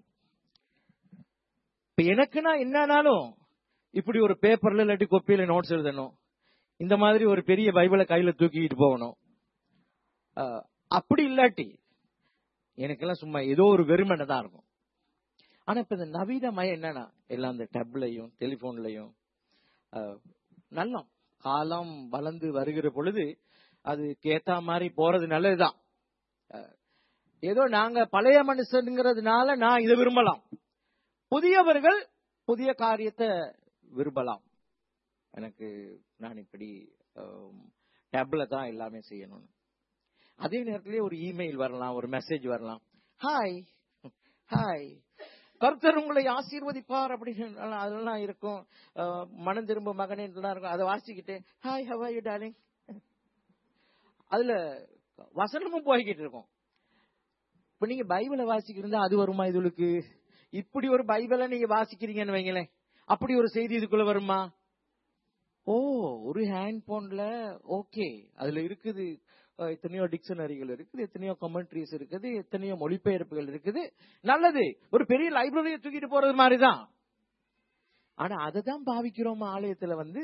S2: இப்ப எனக்குன்னா என்னன்னாலும் இப்படி ஒரு பேப்பர்ல இல்லாட்டி கொப்பியில நோட்ஸ் எழுதணும் இந்த மாதிரி ஒரு பெரிய பைபிளை கையில தூக்கிட்டு போகணும் அஹ், அப்படி இல்லாட்டி எனக்கெல்லாம் சும்மா ஏதோ ஒரு வெறுமனை தான் இருக்கும் ஆனா இப்ப இந்த நவீனமயம் என்னன்னா எல்லாம் இந்த டப்லையும் டெலிபோன்லயும் நல்லம் காலம் வளர்ந்து வருகிற பொழுது அதுக்கு ஏத்த மாதிரி போறது நல்லதுதான் அஹ், ஏதோ நாங்க பழைய மனுஷனுங்கிறதுனால நான் இதை விரும்பலாம் புதியவர்கள் புதிய காரியத்தை விரும்பலாம் எனக்கு நான் இப்படி டேப்ல தான் எல்லாமே செய்யணும்னு அதே நேரத்திலே ஒரு இமெயில் வரலாம் ஒரு மெசேஜ் வரலாம் ஹாய் ஹாய் கர்த்தர் உங்களை ஆசீர்வதிப்பார் அப்படின்னு அதெல்லாம் இருக்கும் அஹ், மனம் திரும்ப மகனே இதெல்லாம் இருக்கும் அதை வாசிக்கிட்டு ஹாய் ஹவ் யூ டார்லிங் அதுல வசனமும் போய்கிட்டு இருக்கும் இப்ப நீங்க பைபிளை வாசிக்கிறதா அது வருமா இதுகளுக்கு இப்படி ஒரு பைபிளை நீங்க வாசிக்கிறீங்கன்னு வைங்களேன் அப்படி ஒரு செய்தி இதுக்குள்ள வருமா ஓ ஒரு ஹேண்ட் போன்ல ஓகே அதுல இருக்குது அஹ், எத்தனையோ டிக்ஷனரிகள் இருக்குது எத்தனையோ கமெண்ட்ரிஸ் இருக்குது எத்தனையோ மொழிபெயர்ப்புகள் இருக்குது நல்லது ஒரு பெரிய லைப்ரரியை தூக்கிட்டு போறது மாதிரிதான் ஆனா அதை தான் பாவிக்கிறோம் ஆலயத்துல வந்து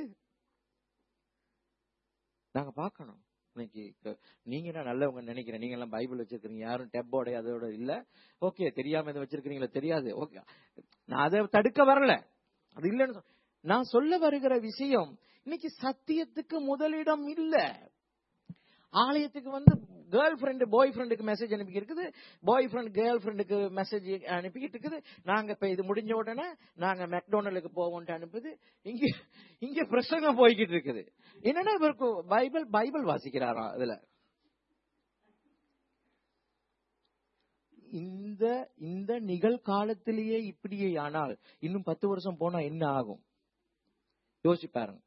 S2: நாங்க பார்க்கணும் இன்னைக்கு க- நீங்க என்ன நல்லவங்க நினைக்கிறேன் நீங்க எல்லாம் பைபிள் வச்சிருக்கீங்க யாரும் டெப்போட அதோட இல்ல ஓகே தெரியாம எதை வச்சிருக்கீங்களா தெரியாது ஓகே நான் அதை தடுக்க வரல அது இல்லைன்னு சொ- நான் சொல்ல வருகிற விஷயம் இன்னைக்கு சத்தியத்துக்கு முதலிடம் இல்ல ஆலயத்துக்கு வந்து கேர்ள் ஃப்ரெண்டு பாய் ஃப்ரெண்டுக்கு மெசேஜ் அனுப்பி இருக்குது பாய் ஃப்ரெண்ட் கேர்ள் ஃப்ரெண்டுக்கு மெசேஜ் அனுப்பிக்கிட்டு இருக்குது நாங்க இப்ப இது முடிஞ்ச உடனே நாங்க மெக்டோனலுக்கு போவோம்ட்டு அனுப்புது இங்க இங்க பிரசங்கம் போய்கிட்டு இருக்குது என்னன்னா இவருக்கு பைபிள் பைபிள் வாசிக்கிறாராம் இதுல இந்த இந்த நிகழ்காலத்திலேயே இப்படியே ஆனால் இன்னும் பத்து வருஷம் போனா என்ன ஆகும் யோசிச்சு பாருங்க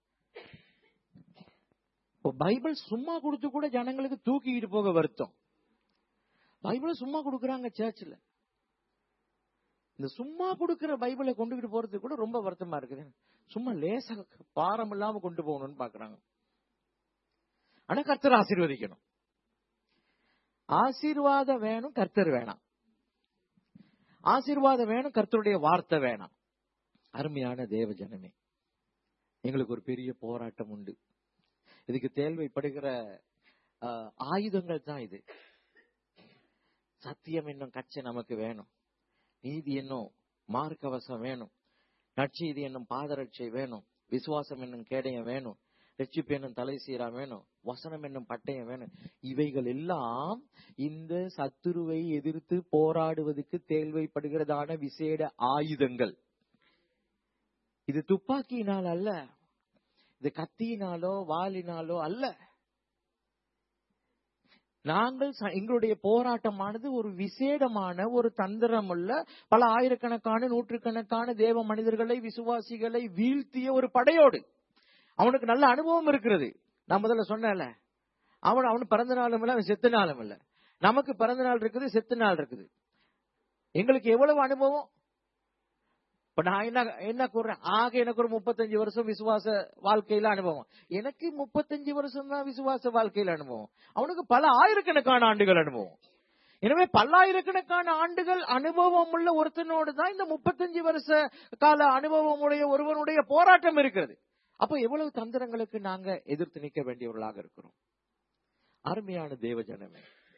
S2: இப்போ பைபிள் சும்மா கொடுத்து கூட ஜனங்களுக்கு தூக்கிட்டு போக வருத்தம் பைபிளை சும்மா கொடுக்கறாங்க சர்ச்சில் இந்த சும்மா கொடுக்கிற பைபிளை கொண்டுகிட்டு போறதுக்கு கூட ரொம்ப வருத்தமா இருக்குது சும்மா லேசா பாரம் இல்லாம கொண்டு போகணும்னு பாக்குறாங்க ஆனா கர்த்தர் ஆசீர்வதிக்கணும் ஆசீர்வாதம் வேணும் கர்த்தர் வேணாம் ஆசீர்வாதம் வேணும் கர்த்தருடைய வார்த்தை வேணாம் அருமையான தேவ ஜனமே எங்களுக்கு ஒரு பெரிய போராட்டம் உண்டு இதுக்கு தேவைப்படுகிற ஆஹ், ஆயுதங்கள் தான் இது சத்தியம் என்னும் கச்சை நமக்கு வேணும் நீதி என்னும் மார்க்கவசம் வேணும் நற்செய்தி என்னும் பாதரட்சை வேணும் விசுவாசம் என்னும் கேடயம் வேணும் ரட்சிப்பு என்னும் தலை சீரா வேணும் வசனம் என்னும் பட்டயம் வேணும் இவைகள் எல்லாம் இந்த சத்துருவை எதிர்த்து போராடுவதற்கு தேவைப்படுகிறதான விசேட ஆயுதங்கள் இது துப்பாக்கியினால் அல்ல இது கத்தியினாலோ வாளினாலோ அல்ல நாங்கள் ச- எங்களுடைய போராட்டமானது ஒரு விசேடமான ஒரு தந்திரமுள்ள பல ஆயிரக்கணக்கான நூற்றுக்கணக்கான தேவ மனிதர்களை விசுவாசிகளை வீழ்த்திய ஒரு படையோடு அவனுக்கு நல்ல அனுபவம் இருக்கிறது நான் முதல்ல சொன்னேன்ல அவன் அவன் பிறந்த நாளும் இல்ல அவன் செத்த நாளும் இல்ல நமக்கு பிறந்த நாள் இருக்குது செத்த நாள் இருக்குது எங்களுக்கு எவ்வளவு அனுபவம் இப்ப நான் என்ன என்ன கூறுறேன் ஆக எனக்கு ஒரு முப்பத்தஞ்சு வருஷம் விசுவாச வாழ்க்கையில அனுபவம் எனக்கு முப்பத்தஞ்சு வருஷம் தான் விசுவாச வாழ்க்கையில அனுபவம் அவனுக்கு பல ஆயிரக்கணக்கான ஆண்டுகள் அனுபவம் எனவே பல்லாயிரக்கணக்கான ஆண்டுகள் அனுபவம் உள்ள ஒருத்தனோடு தான் இந்த முப்பத்தஞ்சு வருஷ கால அனுபவம் உடைய ஒருவனுடைய போராட்டம் இருக்கிறது அப்போ எவ்வளவு தந்திரங்களுக்கு நாங்க எதிர்த்து நிற்க வேண்டியவர்களாக இருக்கிறோம் அருமையான தேவ ஜனமே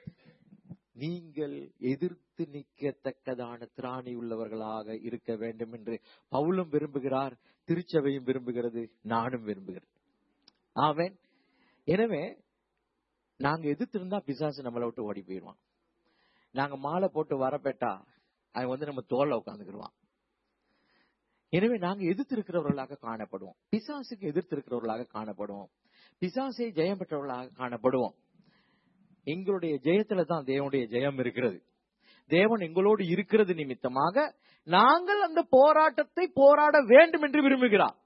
S2: நீங்கள் எதிர்த்து நிற்கத்தக்கதான திராணி உள்ளவர்களாக இருக்க வேண்டும் என்று பவுலும் விரும்புகிறார் திருச்சபையும் விரும்புகிறது நானும் விரும்புகிறேன் ஆமென் எனவே நாங்க எதிர்த்து இருந்தா பிசாசு நம்மளை விட்டு ஓடி போயிடுவான் நாங்க மாலை போட்டு வரப்பேட்டா அவன் வந்து நம்ம தோல்ல உட்காந்துக்கிடுவான் எனவே நாங்க எதிர்த்து இருக்கிறவர்களாக காணப்படுவோம் பிசாசுக்கு எதிர்த்து இருக்கிறவர்களாக காணப்படுவோம் பிசாசை ஜெயம் பெற்றவர்களாக காணப்படுவோம் எங்களுடைய ஜெயத்துல தான் தேவனுடைய ஜெயம் இருக்கிறது தேவன் எங்களோடு இருக்கிறது நிமித்தமாக நாங்கள் அந்த போராட்டத்தை போராட வேண்டும் என்று விரும்புகிறார்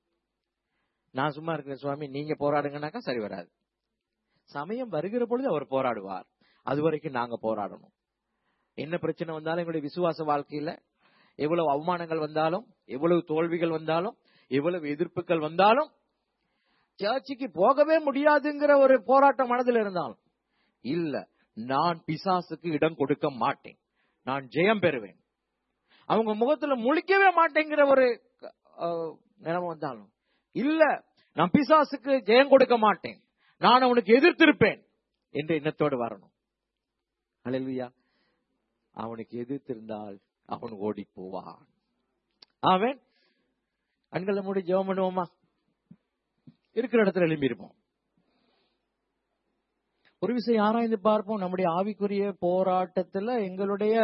S2: நான் சும்மா இருக்கிறேன் சுவாமி நீங்க போராடுங்கனாக்கா சரி வராது சமயம் வருகிற பொழுது அவர் போராடுவார் அது வரைக்கும் நாங்க போராடணும் என்ன பிரச்சனை வந்தாலும் எங்களுடைய விசுவாச வாழ்க்கையில எவ்வளவு அவமானங்கள் வந்தாலும் எவ்வளவு தோல்விகள் வந்தாலும் எவ்வளவு எதிர்ப்புகள் வந்தாலும் சர்ச்சுக்கு போகவே முடியாதுங்கிற ஒரு போராட்டம் மனதில் இருந்தாலும் இல்ல நான் பிசாசுக்கு இடம் கொடுக்க மாட்டேன் நான் ஜெயம் பெறுவேன் அவங்க முகத்துல முழிக்கவே மாட்டேங்கிற ஒரு அஹ், நிலைமை வந்தாலும் இல்ல நான் பிசாசுக்கு ஜெயம் கொடுக்க மாட்டேன் நான் அவனுக்கு எதிர்த்திருப்பேன் என்ற எண்ணத்தோடு வரணும் அல்லேலூயா அவனுக்கு எதிர்த்திருந்தால் அவன் ஓடி போவான் அவன் கண்களை மூடி ஜெபம் பண்ணுவோமா இருக்கிற இடத்துல எழும்பி இருப்போம் ஒரு விஷயம் ஆராய்ந்து பார்ப்போம் நம்முடைய ஆவிக்குரிய போராட்டத்துல எங்களுடைய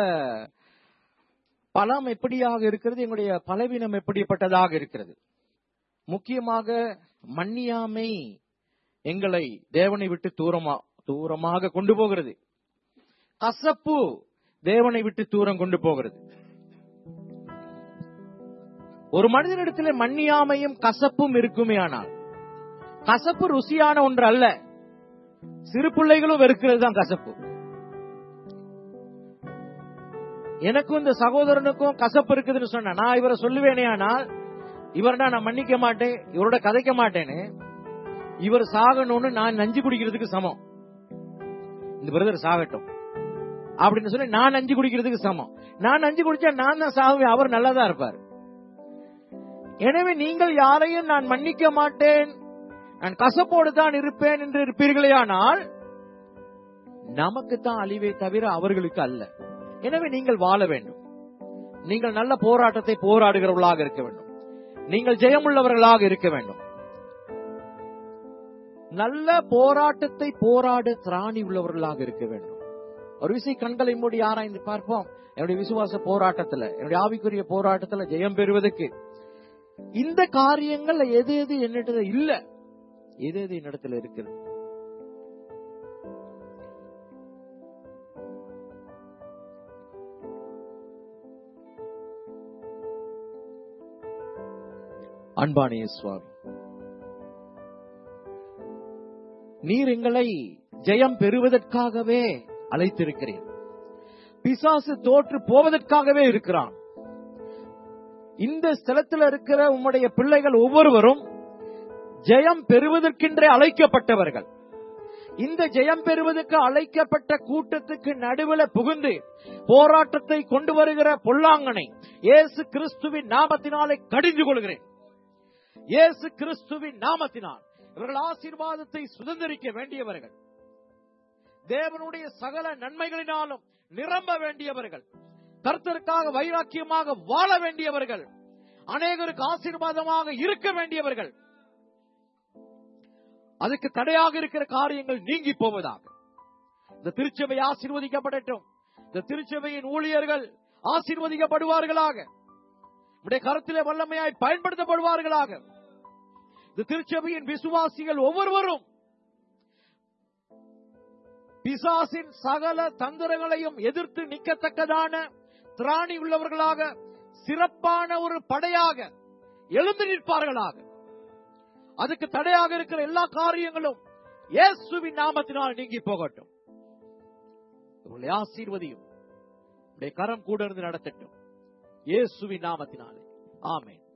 S2: பலம் எப்படியாக இருக்கிறது எங்களுடைய பலவீனம் எப்படிப்பட்டதாக இருக்கிறது முக்கியமாக மன்னியாமை எங்களை தேவனை விட்டு தூரமா தூரமாக கொண்டு போகிறது கசப்பு தேவனை விட்டு தூரம் கொண்டு போகிறது ஒரு மனிதனிடத்தில் மன்னியாமையும் கசப்பும் இருக்குமே ஆனால் கசப்பு ருசியான ஒன்று அல்ல சிறு பிள்ளைகளும் வெறுக்கிறது தான் கசப்பு எனக்கும் இந்த சகோதரனுக்கும் கசப்பு இருக்குதுன்னு சொன்ன நான் இவரை சொல்லுவேனே ஆனால் இவர்டா நான் மன்னிக்க மாட்டேன் இவரோட கதைக்க மாட்டேன்னு இவர் சாகணும்னு நான் நஞ்சு குடிக்கிறதுக்கு சமம் இந்த பிரதர் சாகட்டும் அப்படின்னு சொல்லி நான் நஞ்சு குடிக்கிறதுக்கு சமம் நான் நஞ்சு குடிச்சா நான் தான் சாகுவேன் அவர் நல்லாதான் இருப்பார் எனவே நீங்கள் யாரையும் நான் மன்னிக்க மாட்டேன் நான் கசப்போடு தான் இருப்பேன் என்று இருப்பீர்களே ஆனால் நமக்கு தான் அழிவே தவிர அவர்களுக்கு அல்ல எனவே நீங்கள் வாழ வேண்டும் நீங்கள் நல்ல போராட்டத்தை போராடுகிறவர்களாக இருக்க வேண்டும் நீங்கள் ஜெயமுள்ளவர்களாக இருக்க வேண்டும் நல்ல போராட்டத்தை போராட திராணி உள்ளவர்களாக இருக்க வேண்டும் ஒரு விசை கண்களை மூடி ஆராய்ந்து பார்ப்போம் என்னுடைய விசுவாச போராட்டத்துல என்னுடைய ஆவிக்குரிய போராட்டத்துல ஜெயம் பெறுவதற்கு இந்த காரியங்கள் எது எது என்னிடத்துல இல்ல எது எது என்னிடத்துல இருக்குது அன்பானிய சுவாமி நீர் எங்களை ஜெயம் பெறுவதற்காகவே அழைத்திருக்கிறேன் பிசாசு தோற்று போவதற்காகவே இருக்கிறான் இந்த ஸ்தலத்தில் இருக்கிற உம்முடைய பிள்ளைகள் ஒவ்வொருவரும் ஜெயம் பெறுவதற்கென்றே அழைக்கப்பட்டவர்கள் இந்த ஜெயம் பெறுவதற்கு அழைக்கப்பட்ட கூட்டத்துக்கு நடுவில் புகுந்து போராட்டத்தை கொண்டு வருகிற பொல்லாங்கனை இயேசு கிறிஸ்துவின் நாமத்தினாலே கடிந்து கொள்கிறேன் இயேசு கிறிஸ்துவின் நாமத்தினால் இவர்கள் ஆசீர்வாதத்தை சுதந்திரிக்க வேண்டியவர்கள் தேவனுடைய சகல நன்மைகளினாலும் நிரம்ப வேண்டியவர்கள் கர்த்தருக்காக வைராக்கியமாக வாழ வேண்டியவர்கள் அநேகருக்கு ஆசீர்வாதமாக இருக்க வேண்டியவர்கள் அதுக்கு தடையாக இருக்கிற காரியங்கள் நீங்கி போவதாக இந்த திருச்சபை ஆசீர்வதிக்கப்படட்டும் இந்த திருச்சபையின் ஊழியர்கள் ஆசீர்வதிக்கப்படுவார்களாக உடைய கருத்திலே வல்லமையாய் பயன்படுத்தப்படுவார்களாக இந்த திருச்சபையின் விசுவாசிகள் ஒவ்வொருவரும் பிசாசின் சகல தந்திரங்களையும் எதிர்த்து நிற்கத்தக்கதான திராணி உள்ளவர்களாக சிறப்பான ஒரு படையாக எழுந்து நிற்பார்களாக அதுக்கு தடையாக இருக்கிற எல்லா காரியங்களும் இயேசுவின் நாமத்தினால் நீங்கி போகட்டும் உங்களை ஆசீர்வதியும் உடைய கரம் கூட இருந்து நடத்தட்டும் இயேசுவின் நாமத்தினாலே ஆமென்